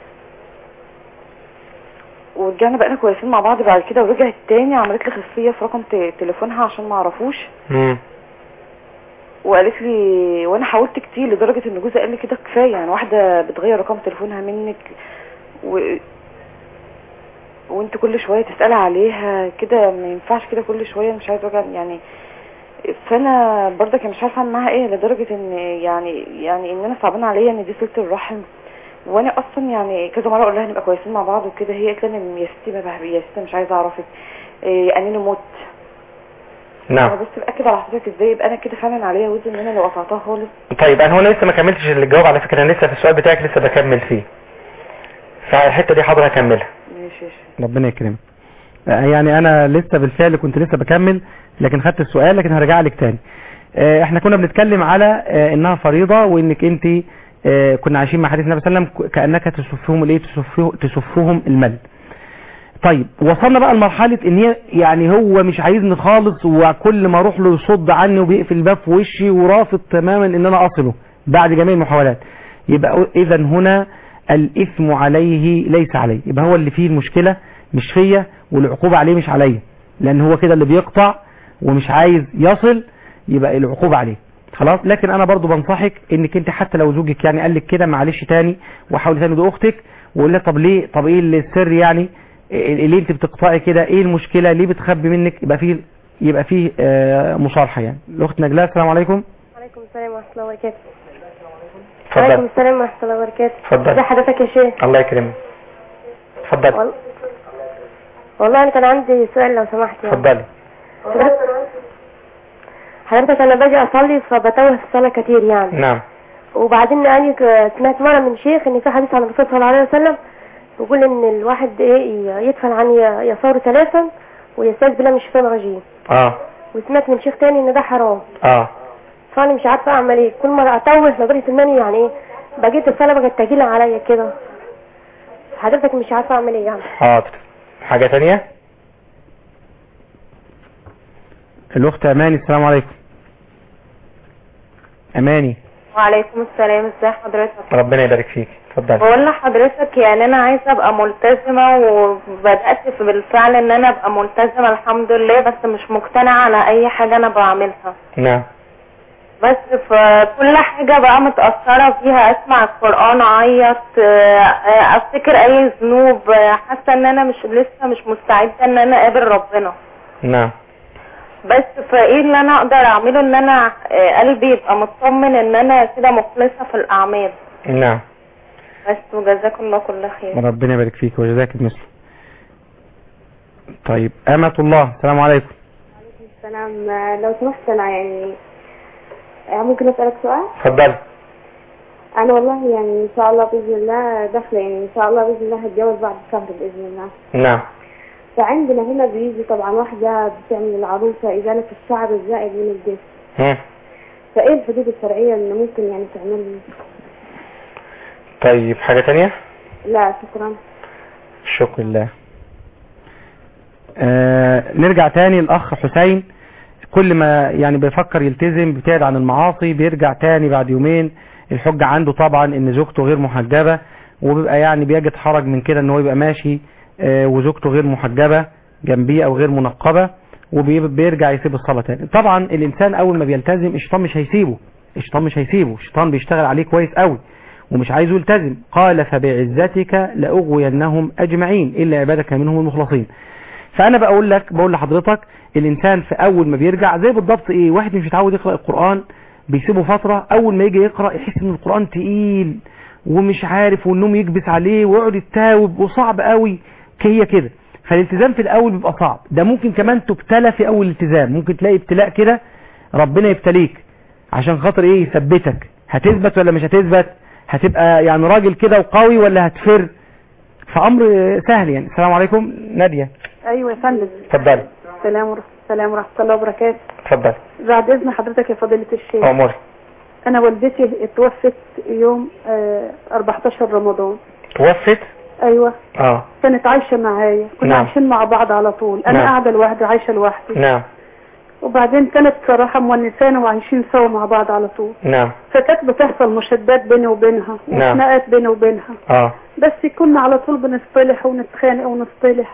ورجعنا بقينا كويسين مع بعض بعد كده ورجعت تاني عملت لي خلفيه في رقم ت- تليفونها عشان ما اعرفوش مم. وقالت لي وانا حاولت كتير لدرجه ان جوزي قال لي كده كفايه يعني واحده بتغير رقم تليفونها منك و... وانت كل شويه تسالي عليها كده ما ينفعش كده كل شويه مش عايزه وجع يعني فانا برضك مش عارفه اعمل معاها ايه لدرجه ان يعني يعني ان انا صعبان عليا ان دي صله الرحم وانا اصلا يعني كذا مره اقول لها نبقى كويسين مع بعض وكده هي قالت لي أنا يا ستي ما بحب يا ستي مش عايزه اعرفك إيه انني موت انا نعم بس باكد على حضرتك ازاي يبقى انا كده فعلا عليا وزن ان انا لو قطعتها خالص طيب انا هو انا لسه ما كملتش الجواب على فكرة انا لسه في السؤال بتاعك لسه بكمل فيه فالحتة دي حاضر هكملها ماشي يا شيخ. ربنا يكرمك آه، يعني انا لسه بالفعل كنت لسه بكمل لكن خدت السؤال لكن هرجع لك تاني آه، احنا كنا بنتكلم على آه، انها فريضة وانك انت آه، كنا عايشين مع حديث النبي صلى الله عليه وسلم كانك تسفهم الايه تسفه- تسفهم المل طيب وصلنا بقى لمرحلة ان هي يعني هو مش عايزني خالص وكل ما اروح له يصد عني وبيقفل الباب في وشي ورافض تماما ان انا اصله بعد جميع المحاولات يبقى اذا هنا الاثم عليه ليس عليه يبقى هو اللي فيه المشكلة مش فيا والعقوبة عليه مش عليا لان هو كده اللي بيقطع ومش عايز يصل يبقى العقوبة عليه خلاص لكن انا برضو بنصحك انك انت حتى لو زوجك يعني قال لك كده معلش تاني وحاول تاني ده اختك وقول لها طب ليه طب ايه اللي السر يعني إيه ليه انت بتقطعي كده ايه المشكلة ليه بتخبي منك يبقى فيه يبقى فيه آه مصالحة يعني الاخت نجلاء السلام عليكم وعليكم السلام ورحمة الله وبركاته وعليكم اتفضل السلام ورحمة الله وبركاته اتفضل. ازي حضرتك يا شيخ الله يكرمك اتفضل وال... والله انا كان عندي سؤال لو سمحت يعني اتفضلي حضرتك- حضرتك انا باجي اصلي فبتوه في الصلاة كتير يعني نعم وبعدين يعني ك- سمعت مرة من شيخ ان في حديث عن الرسول صلى الله عليه وسلم بيقول ان الواحد ايه ي- يدفن عن ي- يساره ثلاثا ويستعيذ بالله من الشيطان الرجيم اه وسمعت من شيخ تاني ان ده حرام اه فانا مش عارفه اعمل ايه كل مره اتوه لدرجه ان انا يعني ايه بقيت الصلاه بقت تجيله عليا كده حضرتك مش عارفه اعمل ايه يعني حاضر حاجة تانية الاخت اماني السلام عليكم اماني وعليكم السلام ازي حضرتك ربنا يبارك فيك اتفضلي بقول لحضرتك يعني انا عايزه ابقى ملتزمه وبدات في بالفعل ان انا ابقى ملتزمه الحمد لله بس مش مقتنعه على اي حاجه انا بعملها نعم بس فكل حاجه بقى متاثره فيها اسمع القران اعيط آه، آه، افتكر اي ذنوب آه، حاسه ان انا مش لسه مش مستعده ان انا اقابل ربنا نعم بس فايه اللي انا اقدر اعمله ان انا آه، قلبي يبقى مطمن ان انا كده مخلصه في الاعمال نعم بس وجزاكم الله كل خير ربنا يبارك فيك وجزاك مثل طيب أمة الله السلام عليكم السلام لو سمحت انا يعني آه، ممكن اسالك سؤال اتفضلي انا والله يعني ان شاء الله باذن الله داخله يعني ان شاء الله باذن الله هتجوز بعد شهر باذن الله نعم فعندنا هنا بيجي طبعا واحده بتعمل العروسه ازاله الشعر الزائد من الجسم مم. فايه الحدود الشرعيه اللي ممكن يعني تعمل طيب حاجة تانية لا شكرا شكر الله آه نرجع تاني الأخ حسين كل ما يعني بيفكر يلتزم بيبتعد عن المعاصي بيرجع تاني بعد يومين الحجة عنده طبعا ان زوجته غير محجبة وبيبقى يعني بيجد حرج من كده ان هو يبقى ماشي آه وزوجته غير محجبة جنبيه او غير منقبة وبيرجع يسيب الصلاة تاني طبعا الانسان اول ما بيلتزم الشيطان مش هيسيبه الشيطان مش هيسيبه الشيطان بيشتغل عليه كويس قوي ومش عايزه يلتزم قال فبعزتك لأغوينهم أجمعين إلا عبادك منهم المخلصين فأنا بقول لك بقول لحضرتك الإنسان في أول ما بيرجع زي بالضبط إيه واحد مش متعود يقرأ القرآن بيسيبه فترة أول ما يجي يقرأ يحس إن القرآن تقيل ومش عارف والنوم يكبس عليه ويقعد يتاوب وصعب قوي هي كده فالالتزام في الأول بيبقى صعب ده ممكن كمان تبتلى في أول التزام ممكن تلاقي ابتلاء كده ربنا يبتليك عشان خاطر إيه يثبتك هتثبت ولا مش هتثبت هتبقى يعني راجل كده وقوي ولا هتفر فامر سهل يعني السلام عليكم نادية ايوه يا فندم اتفضلي سلام ورحمه السلام ورحمه الله وبركاته اتفضلي بعد اذن حضرتك يا فضيله الشيخ اموري انا والدتي اتوفت يوم آه 14 رمضان توفت ايوه اه كانت عايشه معايا كنا نعم. عايشين مع بعض على طول انا نعم. قاعده لوحدي عايشه لوحدي نعم وبعدين كانت صراحه مونسانا وعايشين سوا مع بعض على طول نعم فكانت بتحصل مشادات بيني وبينها نعم. وخناقات بيني وبينها اه بس كنا على طول بنصطلح ونتخانق ونصطلح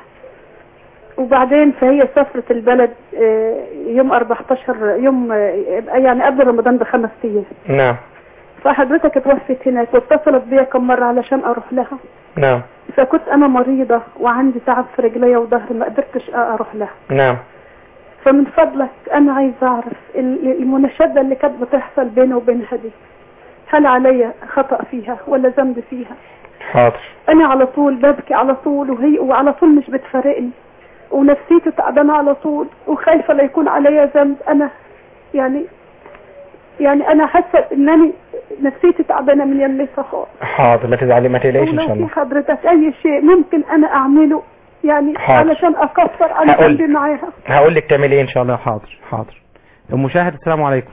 وبعدين فهي سافرت البلد آه، يوم 14 يوم آه، يعني قبل رمضان بخمس ايام نعم فحضرتك اتوفت هناك واتصلت بيا كم مرة علشان اروح لها نعم فكنت انا مريضة وعندي تعب في رجليا وظهري ما قدرتش اروح لها نعم فمن فضلك انا عايزة اعرف ال- المناشدة اللي كانت بتحصل بيني وبينها دي هل عليا خطأ فيها ولا ذنب فيها حاضر انا على طول ببكي على طول وهي وعلى طول مش بتفارقني ونفسيتي تعبانه على طول وخايفه لا يكون عليا ذنب انا يعني يعني انا حاسه انني نفسيتي تعبانه من يمسها خالص حاضر لا تزعلي ما تقلقيش ان شاء ولو في الله حضرتك اي شيء ممكن انا اعمله يعني حاضر. علشان اكفر عن هقول. ذنبي معاها هقول لك تعملي ايه ان شاء الله حاضر حاضر ام شاهد السلام عليكم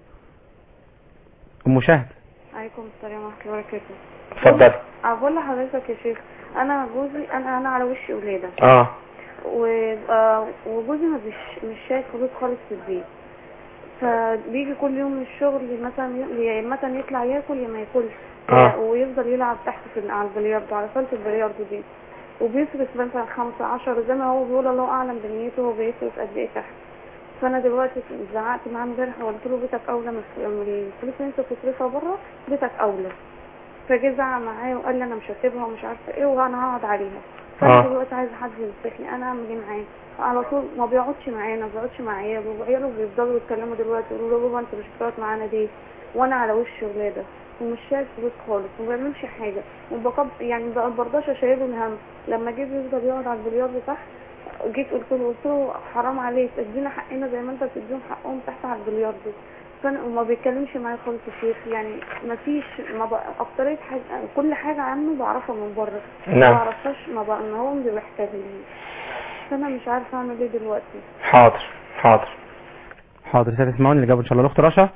ام شاهد عليكم السلام ورحمة الله وبركاته اتفضلي أقول لحضرتك يا شيخ أنا جوزي أنا أنا على وش ولادة اه و- آه، وجوزي ما بيش مش شايف حدود خالص في البيت فبيجي كل يوم من الشغل مثلا ي- يا مثلا يطلع ياكل يا ما ياكلش آه. ويفضل يلعب تحت في على البلياردو على صالة البلياردو دي وبيصرف مثلا خمسة عشر زي ما هو بيقول الله أعلم بنيته هو بيصرف قد إيه تحت فأنا دلوقتي زعقت معاه امبارح وقلت له بيتك أولى من من الفلوس اللي أنت بتصرفها بره بيتك أولى فجه زعق معايا وقال لي أنا مش هسيبها ومش عارفة إيه وأنا هقعد عليها فأنا آه. دلوقتي عايزة حد يمسكني أنا أعمل إيه معاه على طول ما بيقعدش معانا ما بيقعدش مع عياله وعياله بيفضلوا يتكلموا دلوقتي يقولوا له بابا انت مش بتقعد معانا ليه وانا على وش ولاده ومش شايل فلوس خالص وما بيعملش حاجه وبقب يعني ما برضاش اشيله الهم لما جه بيفضل يقعد على البلياردو تحت جيت قلت له قلت له حرام عليك ادينا حقنا زي ما انت بتديهم حقهم تحت على البلياردو فانا وما بيتكلمش معايا خالص يا شيخ يعني ما فيش ما بق... اكتريه حاجه كل حاجه عنه بعرفها من بره نعم. ما بعرفهاش ما بقى ان هو ما بيحتاجني فانا مش عارفه اعمل ايه دلوقتي حاضر حاضر حاضر سيدي اسمعوني اللي جابوا ان شاء الله الاخت رشا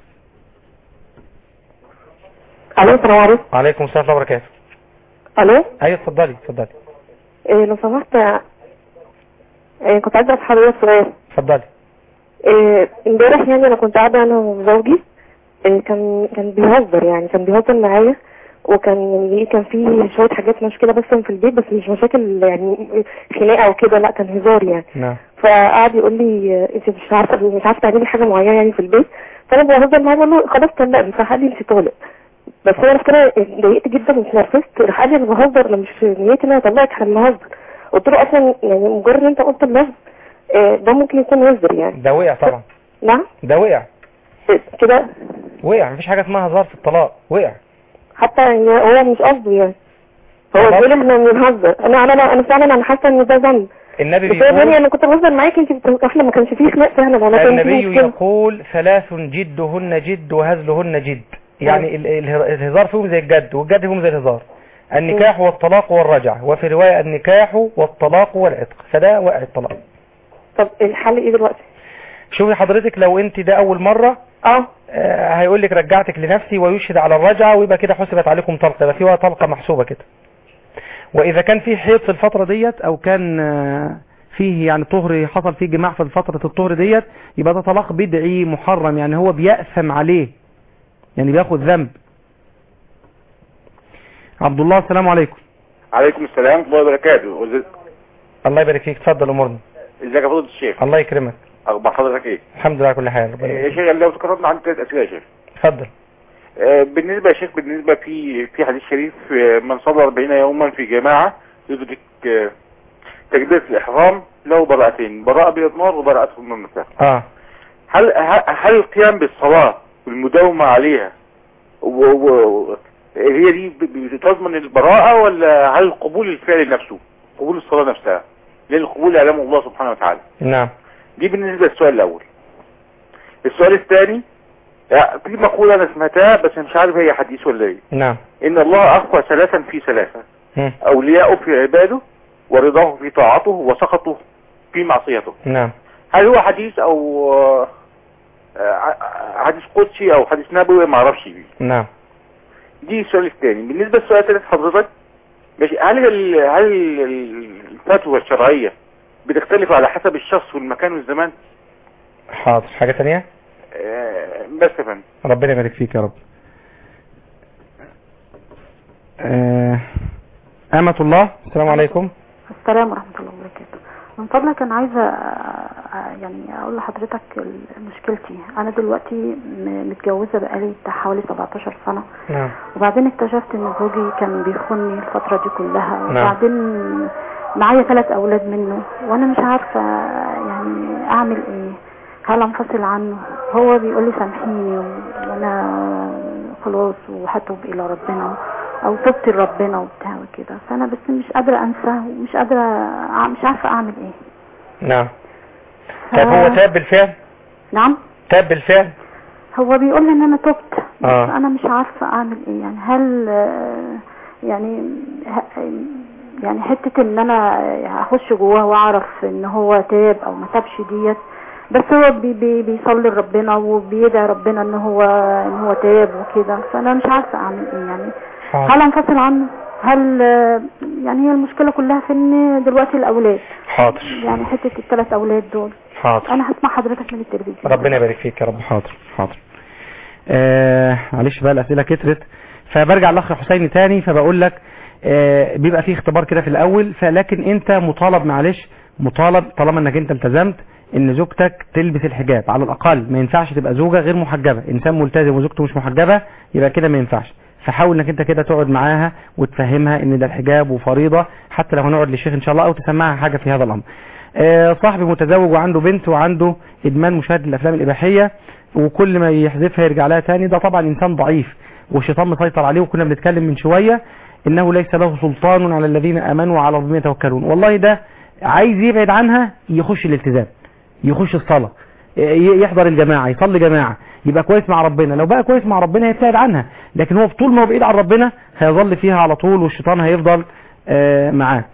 الو السلام عليكم عليكم السلام ورحمه الله وبركاته الو ايوه اتفضلي اتفضلي إيه لو سمحت إيه كنت عايزه اسال حضرتك سؤال اتفضلي إيه امبارح يعني انا كنت قاعده انا وزوجي إيه كان كان بيهزر يعني كان بيهزر معايا وكان ليه كان في شويه حاجات مشكله بس في البيت بس مش مشاكل يعني خناقه او كده لا كان هزار يعني نعم فقعد يقول لي آه، انت مش عارفه مش عارفه تعملي حاجه معينه يعني في البيت فانا بهزر معاه بقول له خلاص طلقني فراح قال لي انت طالق بس انا رحت انا اتضايقت جدا واتنرفزت راح قال لي انا بهزر انا مش نيتي ان انا اطلقك احنا بنهزر قلت له اصلا يعني مجرد ان انت قلت اللفظ آه، ده ممكن يكون وزر يعني ده وقع طبعا نعم ده وقع كده وقع مفيش حاجه اسمها هزار في الطلاق وقع حتى يعني هو مش قصده يعني هو بيقول احنا بنهزر انا انا انا فعلا انا حاسه ان ده ذنب النبي بس هو بيقول لي بيقول انا كنت بهزر معاك انت بت- احنا ما كانش فيه خناق فعلا ولا كان فيه النبي مشكله يقول ثلاث جدهن جد وهزلهن جد يعني ال- اله- الهزار فيهم زي الجد والجد فيهم زي الهزار النكاح والطلاق والرجع وفي رواية النكاح والطلاق والعتق فده وقع الطلاق طب الحل ايه دلوقتي شوفي حضرتك لو انت ده اول مرة اه هيقول لك رجعتك لنفسي ويشهد على الرجعة ويبقى كده حسبت عليكم طلقة يبقى فيها طلقة محسوبة كده واذا كان في حيض في الفترة ديت او كان آه، فيه يعني طهر حصل فيه جماع في فترة الطهر ديت يبقى ده طلاق بدعي محرم يعني هو بيأثم عليه يعني بياخد ذنب عبد الله السلام عليكم عليكم السلام ورحمة الله وبركاته وز- الله يبارك فيك اتفضل امورنا ازيك يا فضيلة الشيخ الله يكرمك اخبار حضرتك ايه الحمد لله على كل حال ربنا يا يبارك. شيخ لو تكررنا عن ثلاث اسئله يا شيخ اتفضل آه، بالنسبه يا شيخ بالنسبه في في حديث شريف آه، من صلى 40 يوما في جماعه يدرك آه، تكبيره الاحرام له براءتين براءه من النار وبراءته من النفاق اه هل ه- هل القيام بالصلاه والمداومه عليها و و هي دي ب- بتضمن البراءه ولا هل قبول الفعل نفسه قبول الصلاه نفسها لان القبول يعلمه الله سبحانه وتعالى نعم دي بالنسبة للسؤال الأول السؤال الثاني لا، في مقولة أنا سمعتها بس مش عارف هي حديث ولا إيه نعم إن الله أخفى ثلاثا في ثلاثة مم. أولياءه في عباده ورضاه في طاعته وسخطه في معصيته نعم هل هو حديث أو آه، آه، حديث قدسي أو حديث نبوي ما أعرفش نعم دي السؤال الثاني بالنسبة للسؤال الثالث حضرتك ماشي هل ال- هل ال- الفتوى الشرعية بتختلف على حسب الشخص والمكان والزمان حاضر حاجة تانية آه، بس يا فندم ربنا يبارك فيك يا رب آه، أمة الله السلام عليكم السلام ورحمة الله وبركاته من فضلك أنا عايزة آه، آه، يعني أقول لحضرتك ال- مشكلتي أنا دلوقتي م- متجوزة بقالي بتاع حوالي 17 سنة نعم وبعدين اكتشفت إن زوجي كان بيخوني الفترة دي كلها نعم. وبعدين معايا ثلاث أولاد منه وأنا مش عارفة يعني أعمل إيه هل أنفصل عنه هو بيقول لي سامحيني و- وأنا خلاص وهتوب إلى ربنا او تبت لربنا وبتاع وكده فانا بس مش قادره انساه ومش قادره أع- مش عارفه اعمل ايه نعم طب هو تاب بالفعل نعم تاب بالفعل هو بيقول لي ان انا تبت بس آه. انا مش عارفه اعمل ايه يعني هل آه، يعني ه- يعني حته ان انا هخش جواه واعرف ان هو تاب او ما تابش ديت بس هو بي بي بيصلي لربنا وبيدعي ربنا ان هو ان هو تاب وكده فانا مش عارفه اعمل ايه يعني هل انفصل عنه هل آه، يعني هي المشكله كلها في ان دلوقتي الاولاد حاضر يعني حته الثلاث اولاد دول حاضر انا هسمع حضرتك من التلفزيون ربنا يبارك فيك يا رب حاضر حاضر آه معلش بقى الاسئله كترت فبرجع لاخ حسين تاني فبقول لك آه بيبقى فيه اختبار كده في الاول فلكن انت مطالب معلش مطالب طالما انك انت التزمت ان زوجتك تلبس الحجاب على الاقل ما ينفعش تبقى زوجه غير محجبه انسان ملتزم وزوجته مش محجبه يبقى كده ما ينفعش فحاول انك انت كده تقعد معاها وتفهمها ان ده الحجاب وفريضه حتى لو هنقعد للشيخ ان شاء الله او تسمعها حاجه في هذا الامر آه، صاحبي متزوج وعنده بنت وعنده ادمان مشاهده الافلام الاباحيه وكل ما يحذفها يرجع لها تاني ده طبعا انسان ضعيف والشيطان مسيطر عليه وكنا بنتكلم من شويه انه ليس له سلطان على الذين امنوا وعلى ربهم يتوكلون والله ده عايز يبعد عنها يخش الالتزام يخش الصلاه ي- يحضر الجماعه يصلي جماعه يبقى كويس مع ربنا لو بقى كويس مع ربنا هيبتعد عنها لكن هو طول ما هو بعيد عن ربنا هيظل فيها على طول والشيطان هيفضل آه، معاه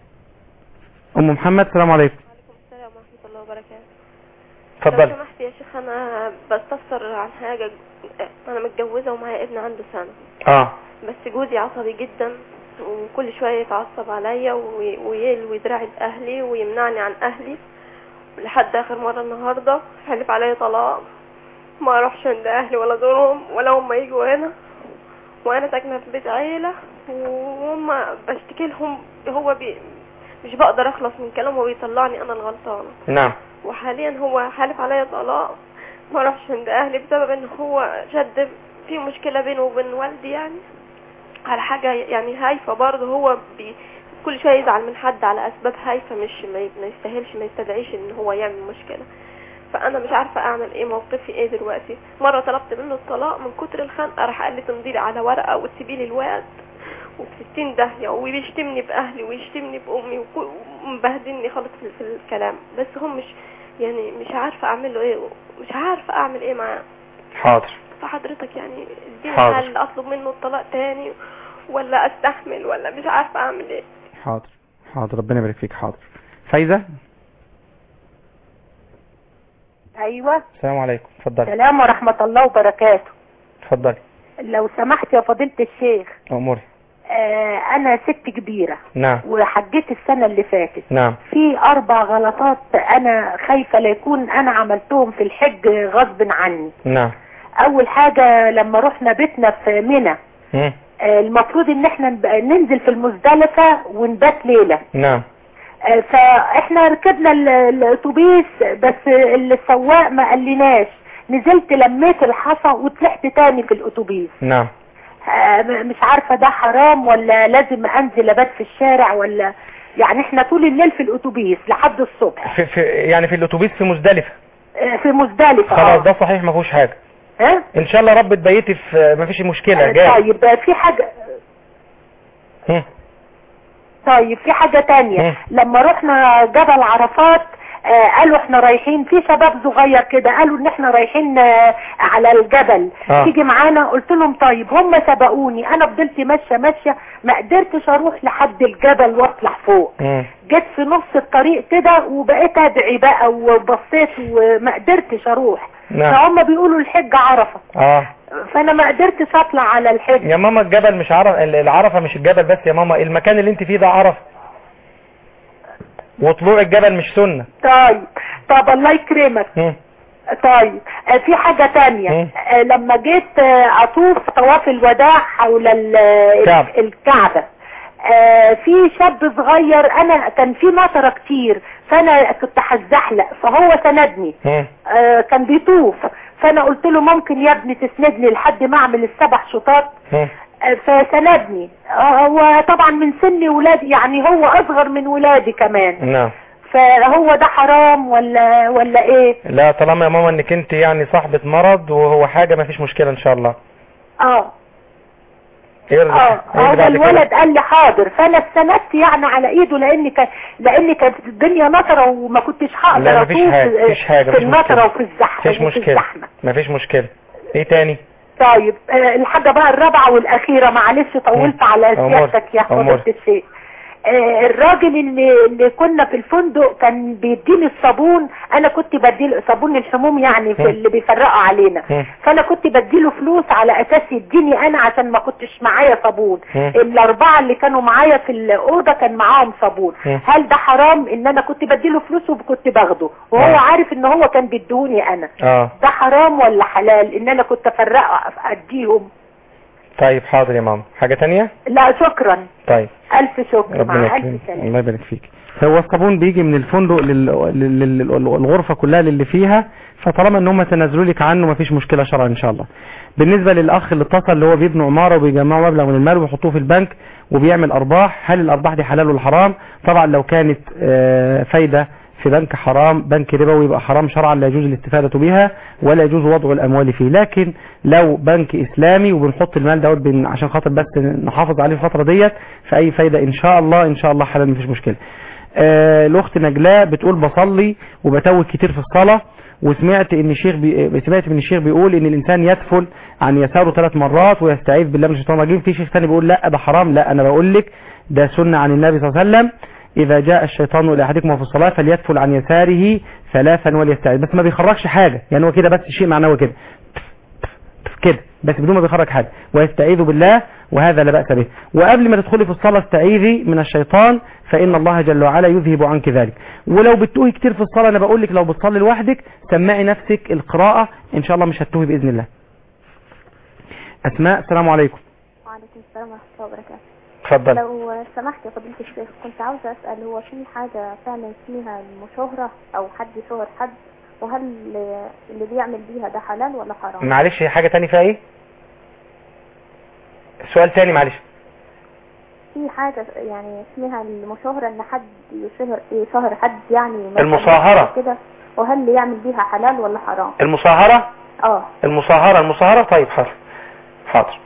ام محمد السلام عليكم السلام ورحمة الله وبركاته اتفضلي لو سمحت يا شيخ أنا بستفسر عن حاجة أنا متجوزة ومعايا ابن عنده سنة اه بس جوزي عصبي جدا وكل شوية يتعصب عليا وي- ويلوي دراعي بأهلي ويمنعني عن أهلي لحد آخر مرة النهاردة حلف عليا طلاق ما أروحش عند أهلي ولا أزورهم ولا هم يجوا هنا وأنا ساكنة في بيت عيلة وهم بشتكي لهم هو بي مش بقدر أخلص من كلامه وبيطلعني أنا الغلطانة نعم وحاليا هو حالف عليا طلاق ما راحش عند اهلي بسبب ان هو شد في مشكله بينه وبين والدي يعني على حاجه يعني هايفه برضه هو بي كل شويه يزعل من حد على اسباب هايفه مش ما ي- ما يستاهلش ما يستدعيش ان هو يعمل مشكله فانا مش عارفه اعمل ايه موقفي ايه دلوقتي مره طلبت منه الطلاق من كتر الخنقه راح قال لي تمضي على ورقه وتسيبي لي الواد وفي 60 داهيه وبيشتمني باهلي ويشتمني بامي وكل- ومبهدلني خالص في, في الكلام بس هم مش يعني مش عارفه اعمل له ايه مش عارفه اعمل ايه معاه حاضر فحضرتك يعني اديني حاضر. حل اطلب منه الطلاق تاني ولا استحمل ولا مش عارفه اعمل ايه حاضر حاضر ربنا يبارك فيك حاضر فايزة ايوه السلام عليكم اتفضلي السلام ورحمة الله وبركاته اتفضلي لو سمحت يا فضيلة الشيخ اموري آه انا ست كبيرة نعم وحجيت السنة اللي فاتت نعم في اربع غلطات انا خايفة لا يكون انا عملتهم في الحج غصب عني نعم اول حاجة لما رحنا بيتنا في منى مم. آه المفروض ان احنا نب- ننزل في المزدلفة ونبات ليلة نعم آه، فاحنا ركبنا ال- الاتوبيس بس السواق ما قالناش نزلت لميت الحصى وطلعت تاني في الاتوبيس نعم آه، م- مش عارفة ده حرام ولا لازم انزل ابات في الشارع ولا يعني احنا طول الليل في الاتوبيس لحد الصبح في, في يعني في الاتوبيس في مزدلفة آه، في مزدلفة خلاص آه. ده صحيح ما فيهوش حاجة ها ان شاء الله رب تبيتي في ما فيش مشكلة آه، جاي طيب آه، في حاجة هم. طيب في حاجة تانية مم. لما رحنا جبل عرفات آه قالوا احنا رايحين في شباب صغير كده قالوا ان احنا رايحين آه على الجبل آه. تيجي معانا قلت لهم طيب هم سبقوني انا فضلت ماشيه ماشيه ما قدرتش اروح لحد الجبل واطلع فوق مم. جيت في نص الطريق كده وبقيت ادعي بقى وبصيت وما قدرتش اروح نعم. فهم بيقولوا الحج عرفه اه فانا ما قدرتش اطلع على الحج يا ماما الجبل مش عرف ال- العرفة مش الجبل بس يا ماما المكان اللي انت فيه ده عرفة وطلوع الجبل مش سنة طيب طب الله يكرمك مم. طيب آه، في حاجة تانية مم. آه، لما جيت آه، اطوف طواف الوداع حول ال- كعبة. الكعبة آه، في شاب صغير انا كان في مطرة كتير فانا كنت هتزحلق فهو سندني مم. آه، كان بيطوف فانا قلت له ممكن يا ابني تسندني لحد ما اعمل السبع شطات مم. آه، فسندني آه، هو طبعا من سن ولادي يعني هو اصغر من ولادي كمان نعم فهو ده حرام ولا ولا ايه لا طالما يا ماما انك انت يعني صاحبة مرض وهو حاجة ما فيش مشكلة ان شاء الله اه ايه اللي- اه إيه اللي هو بعد كده؟ الولد قال لي حاضر فانا استندت يعني على ايده لان كان لان كانت الدنيا نطره وما كنتش هقدر لا مفيش اطوف حاجة مفيش حاجة في مفيش النطره مشكلة وفي الزحمه مفيش وفي مشكلة الزحمه مفيش مشكلة ايه تاني طيب آه الحاجه بقى الرابعه والاخيره معلش طولت على أمور. سيادتك يا أمور. فضيله الشيخ آه الراجل اللي اللي كنا في الفندق كان بيديني الصابون انا كنت بديله صابون الحموم يعني في مم. اللي بيفرقوا علينا مم. فانا كنت بديله فلوس على اساس يديني انا عشان ما كنتش معايا صابون مم. الاربعه اللي كانوا معايا في الاوضه كان معاهم صابون مم. هل ده حرام ان انا كنت بديله فلوس وكنت باخده وهو آه. عارف ان هو كان بيدوني انا اه ده حرام ولا حلال ان انا كنت افرقه اديهم طيب حاضر يا ماما حاجة تانية لا شكرا طيب الف شكر ربنا مع الف يكرمك سلامه الله يبارك فيك هو الصابون بيجي من الفندق لل... لل... لل... الغرفة كلها للي فيها فطالما ان هم تنازلوا لك عنه مفيش مشكلة شرعا ان شاء الله بالنسبة للاخ اللي اتصل اللي هو بيبني عمارة وبيجمعوا مبلغ من المال ويحطوه في البنك وبيعمل ارباح هل الارباح دي حلال ولا حرام طبعا لو كانت آه، فايدة في بنك حرام بنك ربوي يبقى حرام شرعا لا يجوز الاستفادة بها ولا يجوز وضع الاموال فيه لكن لو بنك اسلامي وبنحط المال دوت بن- عشان خاطر بس نحافظ عليه الفترة ديت فاي فايدة ان شاء الله ان شاء الله حلال مفيش مشكلة آه، الاخت نجلاء بتقول بصلي وبتوه كتير في الصلاة وسمعت ان الشيخ بي... سمعت من الشيخ بيقول ان الانسان يدفل عن يساره ثلاث مرات ويستعيذ بالله من الشيطان الرجيم في شيخ ثاني بيقول لا ده حرام لا انا بقول لك ده سنة عن النبي صلى الله عليه وسلم اذا جاء الشيطان الى احدكم في الصلاة فليدفل عن يساره ثلاثا وليستعيذ بس ما بيخرجش حاجة يعني هو كده بس شيء معنوي كده كده بس بدون ما بيخرج حاجة ويستعيذ بالله وهذا لا بأس به وقبل ما تدخلي في الصلاة استعيذي من الشيطان فإن الله جل وعلا يذهب عنك ذلك ولو بتتوهي كتير في الصلاة أنا بقول لك لو بتصلي لوحدك سمعي نفسك القراءة إن شاء الله مش هتتوهي بإذن الله أسماء السلام عليكم وعليكم السلام ورحمة الله وبركاته اتفضل لو سمحت يا فضيلة الشيخ كنت عاوزة أسأل هو في حاجة فعلا اسمها المشهرة أو حد يشهر حد وهل اللي بيعمل بيها ده حلال ولا حرام؟ معلش هي حاجة تاني فيها إيه سؤال تاني معلش في حاجة يعني اسمها المشهرة إن حد يشهر يشهر حد يعني مثلاً المصاهرة. كده وهل اللي يعمل بيها حلال ولا حرام؟ المصاهرة اه المصاهرة المصاهرة طيب حاضر حاضر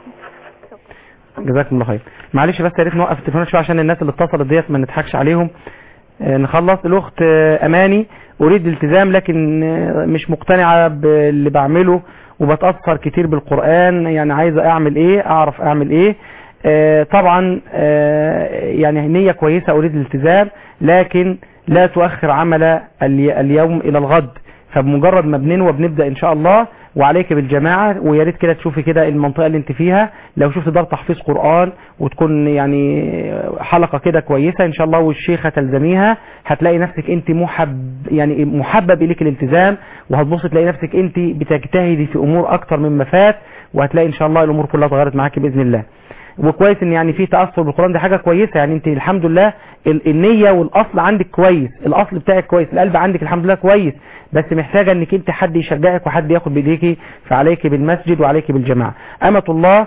جزاكم الله خير معلش بس يا ريت نوقف التليفونات شويه عشان الناس اللي اتصلت ديت ما نضحكش عليهم آه، نخلص الاخت آه، اماني اريد الالتزام لكن آه، مش مقتنعة باللي بعمله وبتأثر كتير بالقرآن يعني عايزة اعمل ايه اعرف اعمل ايه آه، طبعا آه، يعني نية كويسة اريد الالتزام لكن لا تؤخر عمل الي- اليوم الى الغد فبمجرد ما بننوى بنبدأ ان شاء الله وعليك بالجماعة ويا ريت كده تشوفي كده المنطقة اللي انت فيها لو شفت دار تحفيظ قرآن وتكون يعني حلقة كده كويسة ان شاء الله والشيخة تلزميها هتلاقي نفسك انت محب يعني محبب اليك الالتزام وهتبص تلاقي نفسك انت بتجتهدي في امور اكتر مما فات وهتلاقي ان شاء الله الامور كلها اتغيرت معاكي باذن الله وكويس ان يعني في تاثر بالقران دي حاجه كويسه يعني انت الحمد لله ال- النيه والاصل عندك كويس الاصل بتاعك كويس القلب عندك الحمد لله كويس بس محتاجه انك انت حد يشجعك وحد ياخد بايديكي فعليك بالمسجد وعليك بالجماعه امه الله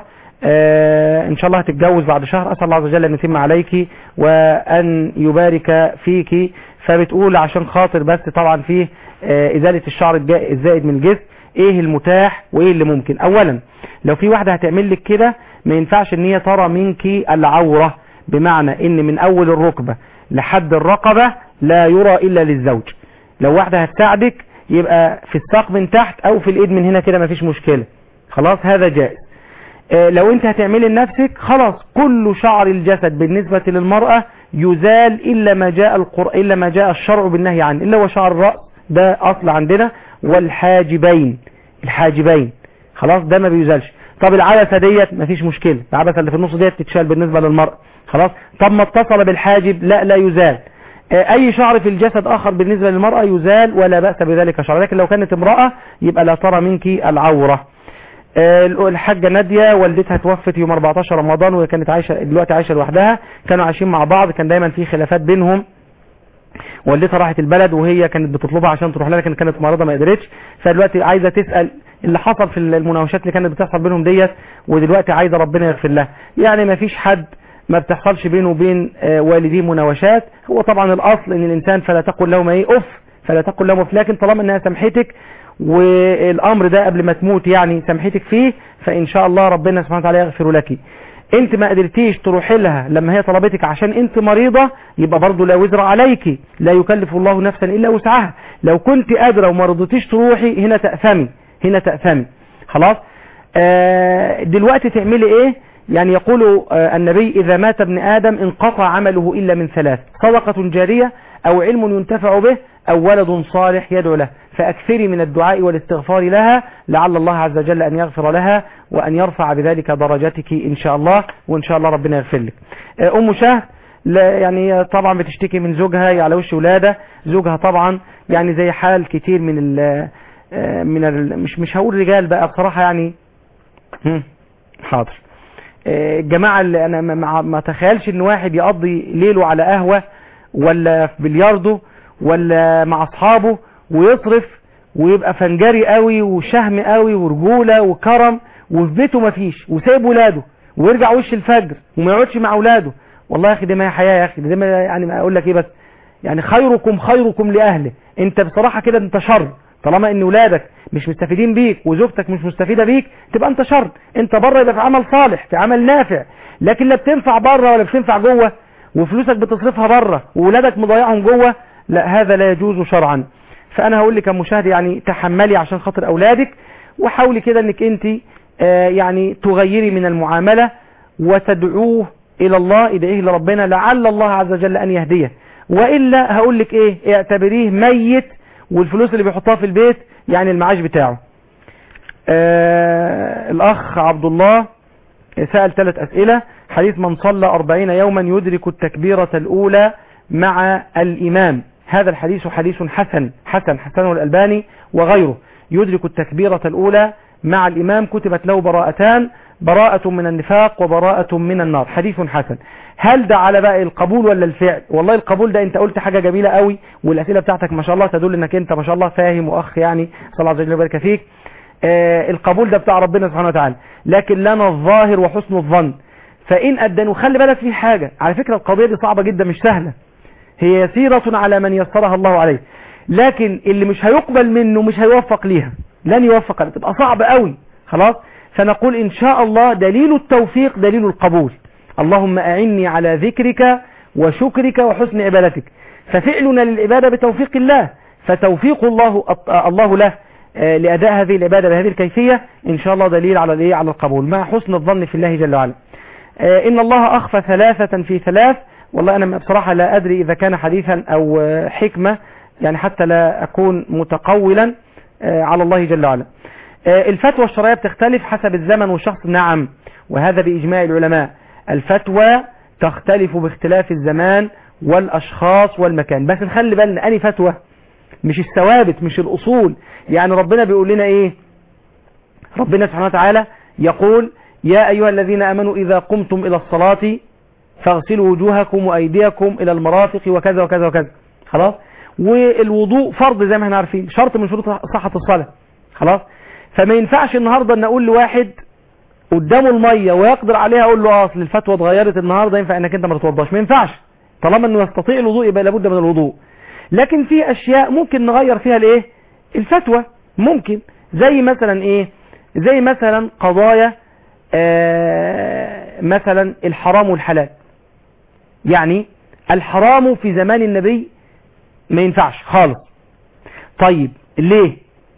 آه ان شاء الله هتتجوز بعد شهر اسال الله عز وجل ان يتم عليك وان يبارك فيك فبتقول عشان خاطر بس طبعا فيه آه ازاله الشعر الجا- الزائد من الجسم ايه المتاح وايه اللي ممكن اولا لو في واحده هتعمل لك كده ما ينفعش ان هي ترى منك العوره بمعنى ان من اول الركبه لحد الرقبه لا يرى الا للزوج لو واحده هتساعدك يبقى في الساق من تحت او في الايد من هنا كده مفيش مشكله خلاص هذا جائز آه، لو انت هتعملي لنفسك خلاص كل شعر الجسد بالنسبة للمرأة يزال إلا ما جاء القرآن إلا ما جاء الشرع بالنهي عنه إلا هو شعر الرأس ده أصل عندنا والحاجبين الحاجبين خلاص ده ما بيزالش طب العبسة ديت مفيش مشكلة العبسة اللي في النص ديت تتشال بالنسبة للمرأة خلاص طب ما اتصل بالحاجب لا لا يزال آه، اي شعر في الجسد اخر بالنسبة للمرأة يزال ولا بأس بذلك شعر لكن لو كانت امرأة يبقى لا ترى منك العورة آه، الحاجة نادية والدتها توفت يوم 14 رمضان وهي كانت عايشة دلوقتي عايشة لوحدها كانوا عايشين مع بعض كان دايما في خلافات بينهم والدتها راحت البلد وهي كانت بتطلبها عشان تروح لها لكن كانت مريضة ما قدرتش فدلوقتي عايزة تسأل اللي حصل في المناوشات اللي كانت بتحصل بينهم ديت ودلوقتي عايزة ربنا يغفر لها يعني ما فيش حد ما بتحصلش بينه وبين آه، والديه مناوشات هو طبعا الاصل ان الانسان فلا تقل لهما ايه اف فلا تقل لهما اف لكن طالما انها سامحتك والامر ده قبل ما تموت يعني سامحتك فيه فان شاء الله ربنا سبحانه وتعالى يغفر لك انت ما قدرتيش تروحي لها لما هي طلبتك عشان انت مريضة يبقى برضه لا وزر عليك لا يكلف الله نفسا الا وسعها لو كنت قادرة وما رضيتيش تروحي هنا تأثمي هنا تأثمي خلاص آه دلوقتي تعملي ايه يعني يقول آه النبي اذا مات ابن ادم انقطع عمله الا من ثلاث صدقة جارية او علم ينتفع به او ولد صالح يدعو له فاكثري من الدعاء والاستغفار لها لعل الله عز وجل ان يغفر لها وان يرفع بذلك درجتك ان شاء الله وان شاء الله ربنا يغفر لك آه ام شهد لا يعني طبعا بتشتكي من زوجها على وش ولاده زوجها طبعا يعني زي حال كتير من ال آه، من ال مش مش هقول رجال بقى بصراحة يعني هم، حاضر آه، الجماعة اللي انا ما- ما ما تخيلش ان واحد يقضي ليله على قهوة ولا في بلياردو ولا مع اصحابه ويصرف ويبقى فنجري قوي وشهم قوي ورجولة وكرم وفي بيته مفيش وسايب ولاده ويرجع وش الفجر وما يقعدش مع اولاده والله يا اخي دي ما هي حياة يا اخي دي ما يعني ما اقول لك ايه بس يعني خيركم خيركم لاهله انت بصراحة كده انت شر طالما ان ولادك مش مستفيدين بيك وزوجتك مش مستفيدة بيك تبقى انت شر انت بره يبقى في عمل صالح في عمل نافع لكن لا بتنفع بره ولا بتنفع جوه وفلوسك بتصرفها بره وولادك مضيعهم جوه لا هذا لا يجوز شرعا فانا هقول لك يا مشاهدي يعني تحملي عشان خاطر اولادك وحاولي كده انك انت آه يعني تغيري من المعاملة وتدعوه الى الله ادعيه لربنا لعل الله عز وجل ان يهديه والا هقول لك ايه اعتبريه ميت والفلوس اللي بيحطها في البيت يعني المعاش بتاعه آه الاخ عبد الله سأل ثلاث اسئلة حديث من صلى أربعين يوما يدرك التكبيرة الاولى مع الامام هذا الحديث حديث حسن حسن حسنه الالباني وغيره يدرك التكبيرة الاولى مع الامام كتبت له براءتان براءة من النفاق وبراءة من النار حديث حسن هل ده على بقى القبول ولا الفعل والله القبول ده انت قلت حاجة جميلة قوي والاسئلة بتاعتك ما شاء الله تدل انك انت ما شاء الله فاهم واخ يعني صلى الله عز وجل وبارك فيك آه القبول ده بتاع ربنا سبحانه وتعالى لكن لنا الظاهر وحسن الظن فإن أدنوا خلي بالك في حاجة على فكرة القضية دي صعبة جدا مش سهلة هي يسيرة على من يسرها الله عليه لكن اللي مش هيقبل منه مش هيوفق ليها لن يوفق لها تبقى صعب قوي خلاص فنقول إن شاء الله دليل التوفيق دليل القبول اللهم أعني على ذكرك وشكرك وحسن عبادتك ففعلنا للعبادة بتوفيق الله فتوفيق الله الله له آه، لأداء هذه العبادة بهذه الكيفية إن شاء الله دليل على الإيه على القبول مع حسن الظن في الله جل وعلا آه، إن الله أخفى ثلاثة في ثلاث والله أنا بصراحة لا أدري إذا كان حديثا أو آه، حكمة يعني حتى لا أكون متقولا آه، على الله جل وعلا آه، الفتوى الشرعية بتختلف حسب الزمن والشخص نعم وهذا بإجماع العلماء الفتوى تختلف باختلاف الزمان والأشخاص والمكان بس نخلي بالنا أني فتوى مش الثوابت مش الأصول يعني ربنا بيقول لنا إيه ربنا سبحانه وتعالى يقول يا أيها الذين أمنوا إذا قمتم إلى الصلاة فاغسلوا وجوهكم وأيديكم إلى المرافق وكذا وكذا وكذا خلاص والوضوء فرض زي ما احنا عارفين شرط من شروط صحة الصلاة خلاص فما ينفعش النهاردة ان اقول لواحد قدامه المية ويقدر عليها اقول له اه اصل الفتوى اتغيرت النهاردة ينفع انك انت ما تتوضاش ما ينفعش طالما انه يستطيع الوضوء يبقى لابد من الوضوء لكن في اشياء ممكن نغير فيها الايه الفتوى ممكن زي مثلا ايه زي مثلا قضايا آه مثلا الحرام والحلال يعني الحرام في زمان النبي ما ينفعش خالص طيب ليه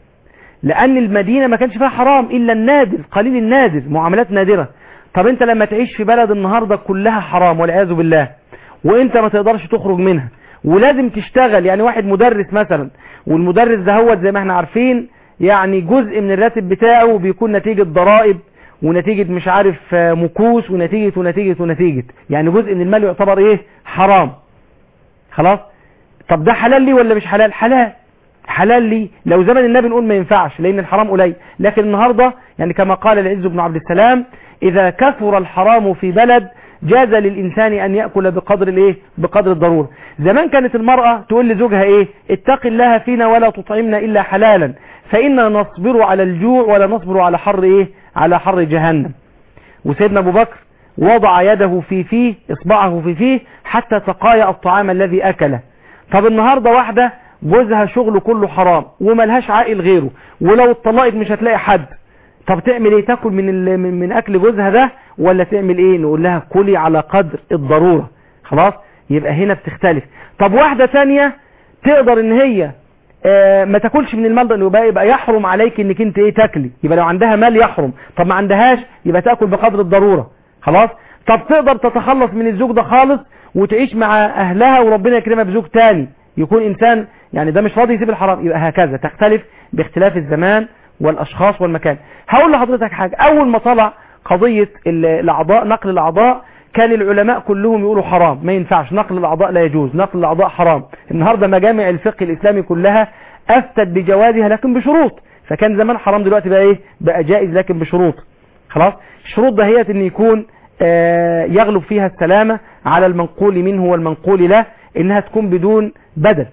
لان المدينة ما كانش فيها حرام الا النادر قليل النادر معاملات نادرة طب انت لما تعيش في بلد النهاردة كلها حرام والعياذ بالله وانت ما تقدرش تخرج منها ولازم تشتغل يعني واحد مدرس مثلا والمدرس ده هو زي ما احنا عارفين يعني جزء من الراتب بتاعه بيكون نتيجة ضرائب ونتيجة مش عارف آه، مكوس ونتيجة ونتيجة ونتيجة يعني جزء من المال يعتبر ايه حرام خلاص طب ده حلال لي ولا مش حلال حلال حلال لي لو زمن النبي نقول ما ينفعش لان الحرام قليل لكن النهاردة يعني كما قال العز بن عبد السلام اذا كثر الحرام في بلد جاز للإنسان أن يأكل بقدر الإيه بقدر الضرورة زمان كانت المرأة تقول لزوجها إيه اتق الله فينا ولا تطعمنا إلا حلالا فإنا نصبر على الجوع ولا نصبر على حر إيه على حر جهنم وسيدنا أبو بكر وضع يده في فيه إصبعه في فيه حتى تقايا الطعام الذي أكله طب النهاردة واحدة جوزها شغله كله حرام وملهاش عائل غيره ولو اتطلقت مش هتلاقي حد طب تعمل ايه تاكل من ال- من من اكل جوزها ده ولا تعمل ايه نقول لها كلي على قدر الضرورة خلاص يبقى هنا بتختلف طب واحدة تانية تقدر ان هي آه، ما تاكلش من المال ده إنه يبقى يبقى يحرم عليك انك انت ايه تاكلي يبقى لو عندها مال يحرم طب ما عندهاش يبقى تاكل بقدر الضرورة خلاص طب تقدر تتخلص من الزوج ده خالص وتعيش مع اهلها وربنا يكرمها بزوج تاني يكون انسان يعني ده مش راضي يسيب الحرام يبقى هكذا تختلف باختلاف الزمان والاشخاص والمكان هقول لحضرتك حاجة اول ما طلع قضية ال- الاعضاء نقل الاعضاء كان العلماء كلهم يقولوا حرام ما ينفعش نقل الاعضاء لا يجوز نقل الاعضاء حرام النهاردة مجامع الفقه الاسلامي كلها افتت بجوازها لكن بشروط فكان زمان حرام دلوقتي بقى ايه بقى جائز لكن بشروط خلاص الشروط دهيت ان يكون آه، يغلب فيها السلامة على المنقول منه والمنقول له انها تكون بدون بدل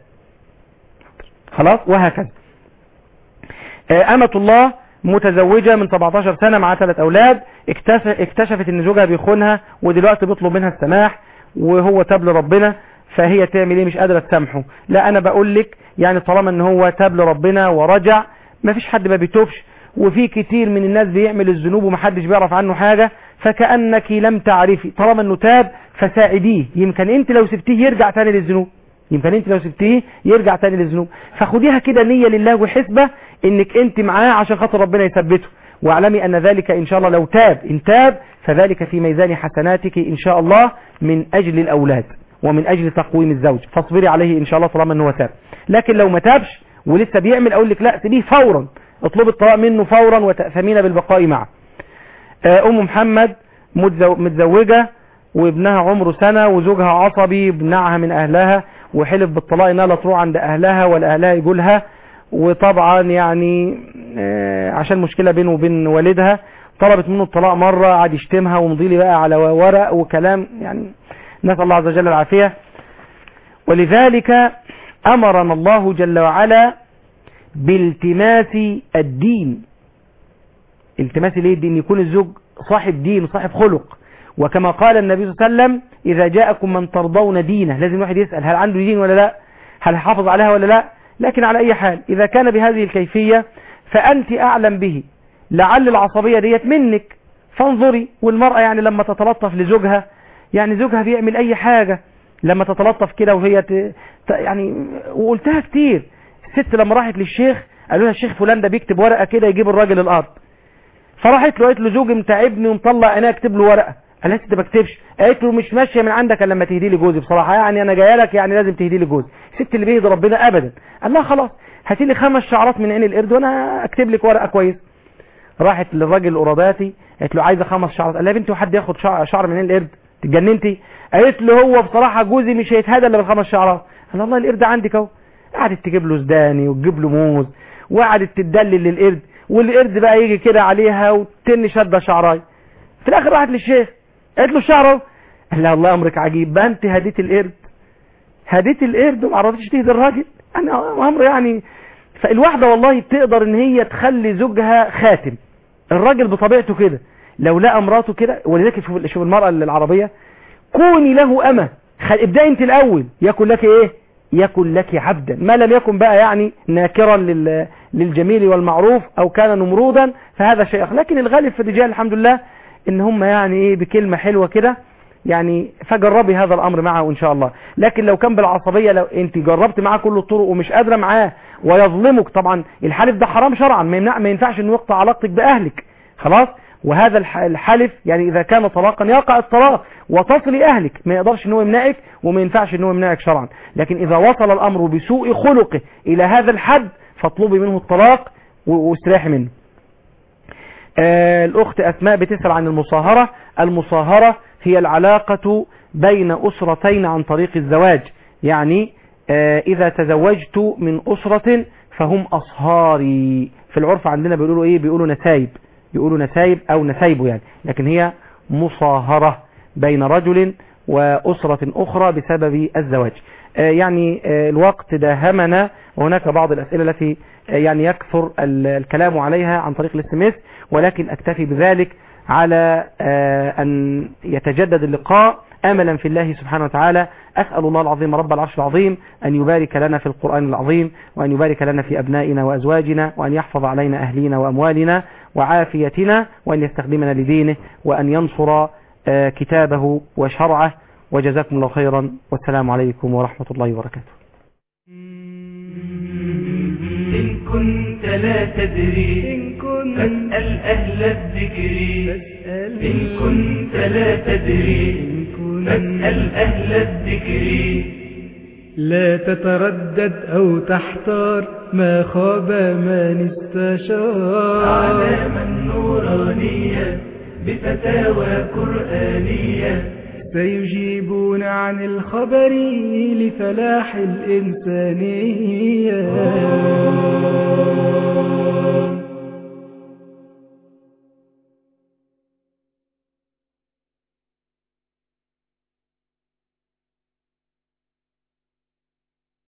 خلاص وهكذا آه، أمة الله متزوجة من 17 سنة مع ثلاث أولاد اكتشف اكتشفت ان زوجها بيخونها ودلوقتي بيطلب منها السماح وهو تاب لربنا فهي تعمل ايه مش قادرة تسامحه لا انا بقول لك يعني طالما ان هو تاب لربنا ورجع ما فيش حد ما بيتوبش وفي كتير من الناس بيعمل الذنوب ومحدش بيعرف عنه حاجة فكأنك لم تعرفي طالما انه تاب فساعديه يمكن انت لو سبتيه يرجع تاني للذنوب يمكن انت لو سبتيه يرجع تاني للذنوب فخديها كده نية لله وحسبة انك انت معاه عشان خاطر ربنا يثبته واعلمي ان ذلك ان شاء الله لو تاب ان تاب فذلك في ميزان حسناتك ان شاء الله من اجل الاولاد ومن اجل تقويم الزوج فاصبري عليه ان شاء الله طالما انه تاب لكن لو ما تابش ولسه بيعمل اقول لك لا سيبيه فورا اطلب الطلاق منه فورا وتأثمين بالبقاء معه آه، ام محمد متزو- متزوجة وابنها عمره سنة وزوجها عصبي بنعها من اهلها وحلف بالطلاق انها لا تروح عند اهلها ولا اهلها يقولها وطبعا يعني آه، عشان مشكلة بينه وبين والدها طلبت منه الطلاق مرة قعد يشتمها ومضي لي بقى على ورق وكلام يعني نسأل الله عز وجل العافية ولذلك أمرنا الله جل وعلا بالتماس الدين التماس ليه الدين يكون الزوج صاحب دين وصاحب خلق وكما قال النبي صلى الله عليه وسلم إذا جاءكم من ترضون دينه لازم الواحد يسأل هل عنده دين ولا لا هل حافظ عليها ولا لا لكن على أي حال إذا كان بهذه الكيفية فأنت أعلم به لعل العصبية ديت منك فانظري والمرأة يعني لما تتلطف لزوجها يعني زوجها بيعمل أي حاجة لما تتلطف كده وهي ت... ت... يعني وقلتها كتير الست لما راحت للشيخ قالوا لها الشيخ فلان ده بيكتب ورقه كده يجيب الراجل الارض فراحت له قالت له زوجي متعبني ومطلع انا اكتب له ورقه قال لها انت ما بكتبش قالت له مش ماشيه من عندك الا لما تهدي لي جوزي بصراحه يعني انا جايه لك يعني لازم تهدي لي جوزي الست اللي بيهدي ربنا ابدا قال لها خلاص هاتي لي خمس شعرات من عين القرد وانا اكتب لك ورقه كويسه راحت للراجل القراداتي قالت له عايزه خمس شعرات قال لها يا بنتي وحد ياخد شعر, شعر من عين القرد اتجننتي قالت له هو بصراحه جوزي مش هيتهدى الا بالخمس شعرات قال والله القرد عندك اهو قعدت تجيب له سداني وتجيب له موز وقعدت تدلل للقرد والقرد بقى يجي كده عليها وتن شده شعراي في الاخر راحت للشيخ قالت له الشعر اهو قال لها الله امرك عجيب بقى انت هديت القرد هديت القرد وما عرفتش تهدي الراجل انا امر يعني فالواحده والله تقدر ان هي تخلي زوجها خاتم الراجل بطبيعته كده لو لقى مراته كده ولذلك شوف شوف المراه العربيه كوني له امه خل... ابدأي انت الاول يكن لك ايه يكن لك عبدا ما لم يكن بقى يعني ناكرا لل... للجميل والمعروف او كان نمرودا فهذا شيء آخر. لكن الغالب في الرجال الحمد لله ان هم يعني ايه بكلمة حلوة كده يعني فجربي هذا الامر معه ان شاء الله لكن لو كان بالعصبية لو انت جربت معاه كل الطرق ومش قادرة معاه ويظلمك طبعا الحلف ده حرام شرعا ما يمنع ما ينفعش انه يقطع علاقتك باهلك خلاص وهذا الح- الحلف يعني اذا كان طلاقا يقع الطلاق وتصل اهلك ما يقدرش ان هو يمنعك وما ينفعش ان هو يمنعك شرعا لكن اذا وصل الامر بسوء خلقه الى هذا الحد فاطلبي منه الطلاق و- واستراحي منه آه الأخت أسماء بتسأل عن المصاهرة المصاهرة هي العلاقة بين أسرتين عن طريق الزواج يعني آه إذا تزوجت من أسرة فهم أصهاري في العرف عندنا بيقولوا إيه بيقولوا نسايب بيقولوا نسايب أو نسايب يعني لكن هي مصاهرة بين رجل وأسرة أخرى بسبب الزواج آه يعني آه الوقت داهمنا وهناك بعض الأسئلة التي آه يعني يكثر ال- الكلام عليها عن طريق الاس ام اس ولكن أكتفي بذلك على أن يتجدد اللقاء املا في الله سبحانه وتعالى اسال الله العظيم رب العرش العظيم ان يبارك لنا في القران العظيم وان يبارك لنا في ابنائنا وازواجنا وان يحفظ علينا اهلينا واموالنا وعافيتنا وان يستخدمنا لدينه وان ينصر آه، كتابه وشرعه وجزاكم الله خيرا والسلام عليكم ورحمه الله وبركاته إن كنت لا تدري فاسأل أهل الذكر إن كنت لا تدري فاسأل أهل الذكر لا تتردد أو تحتار ما خاب من استشار أعلاما نورانية بفتاوى قرآنية سيجيبون عن الخبر لفلاح الإنسانية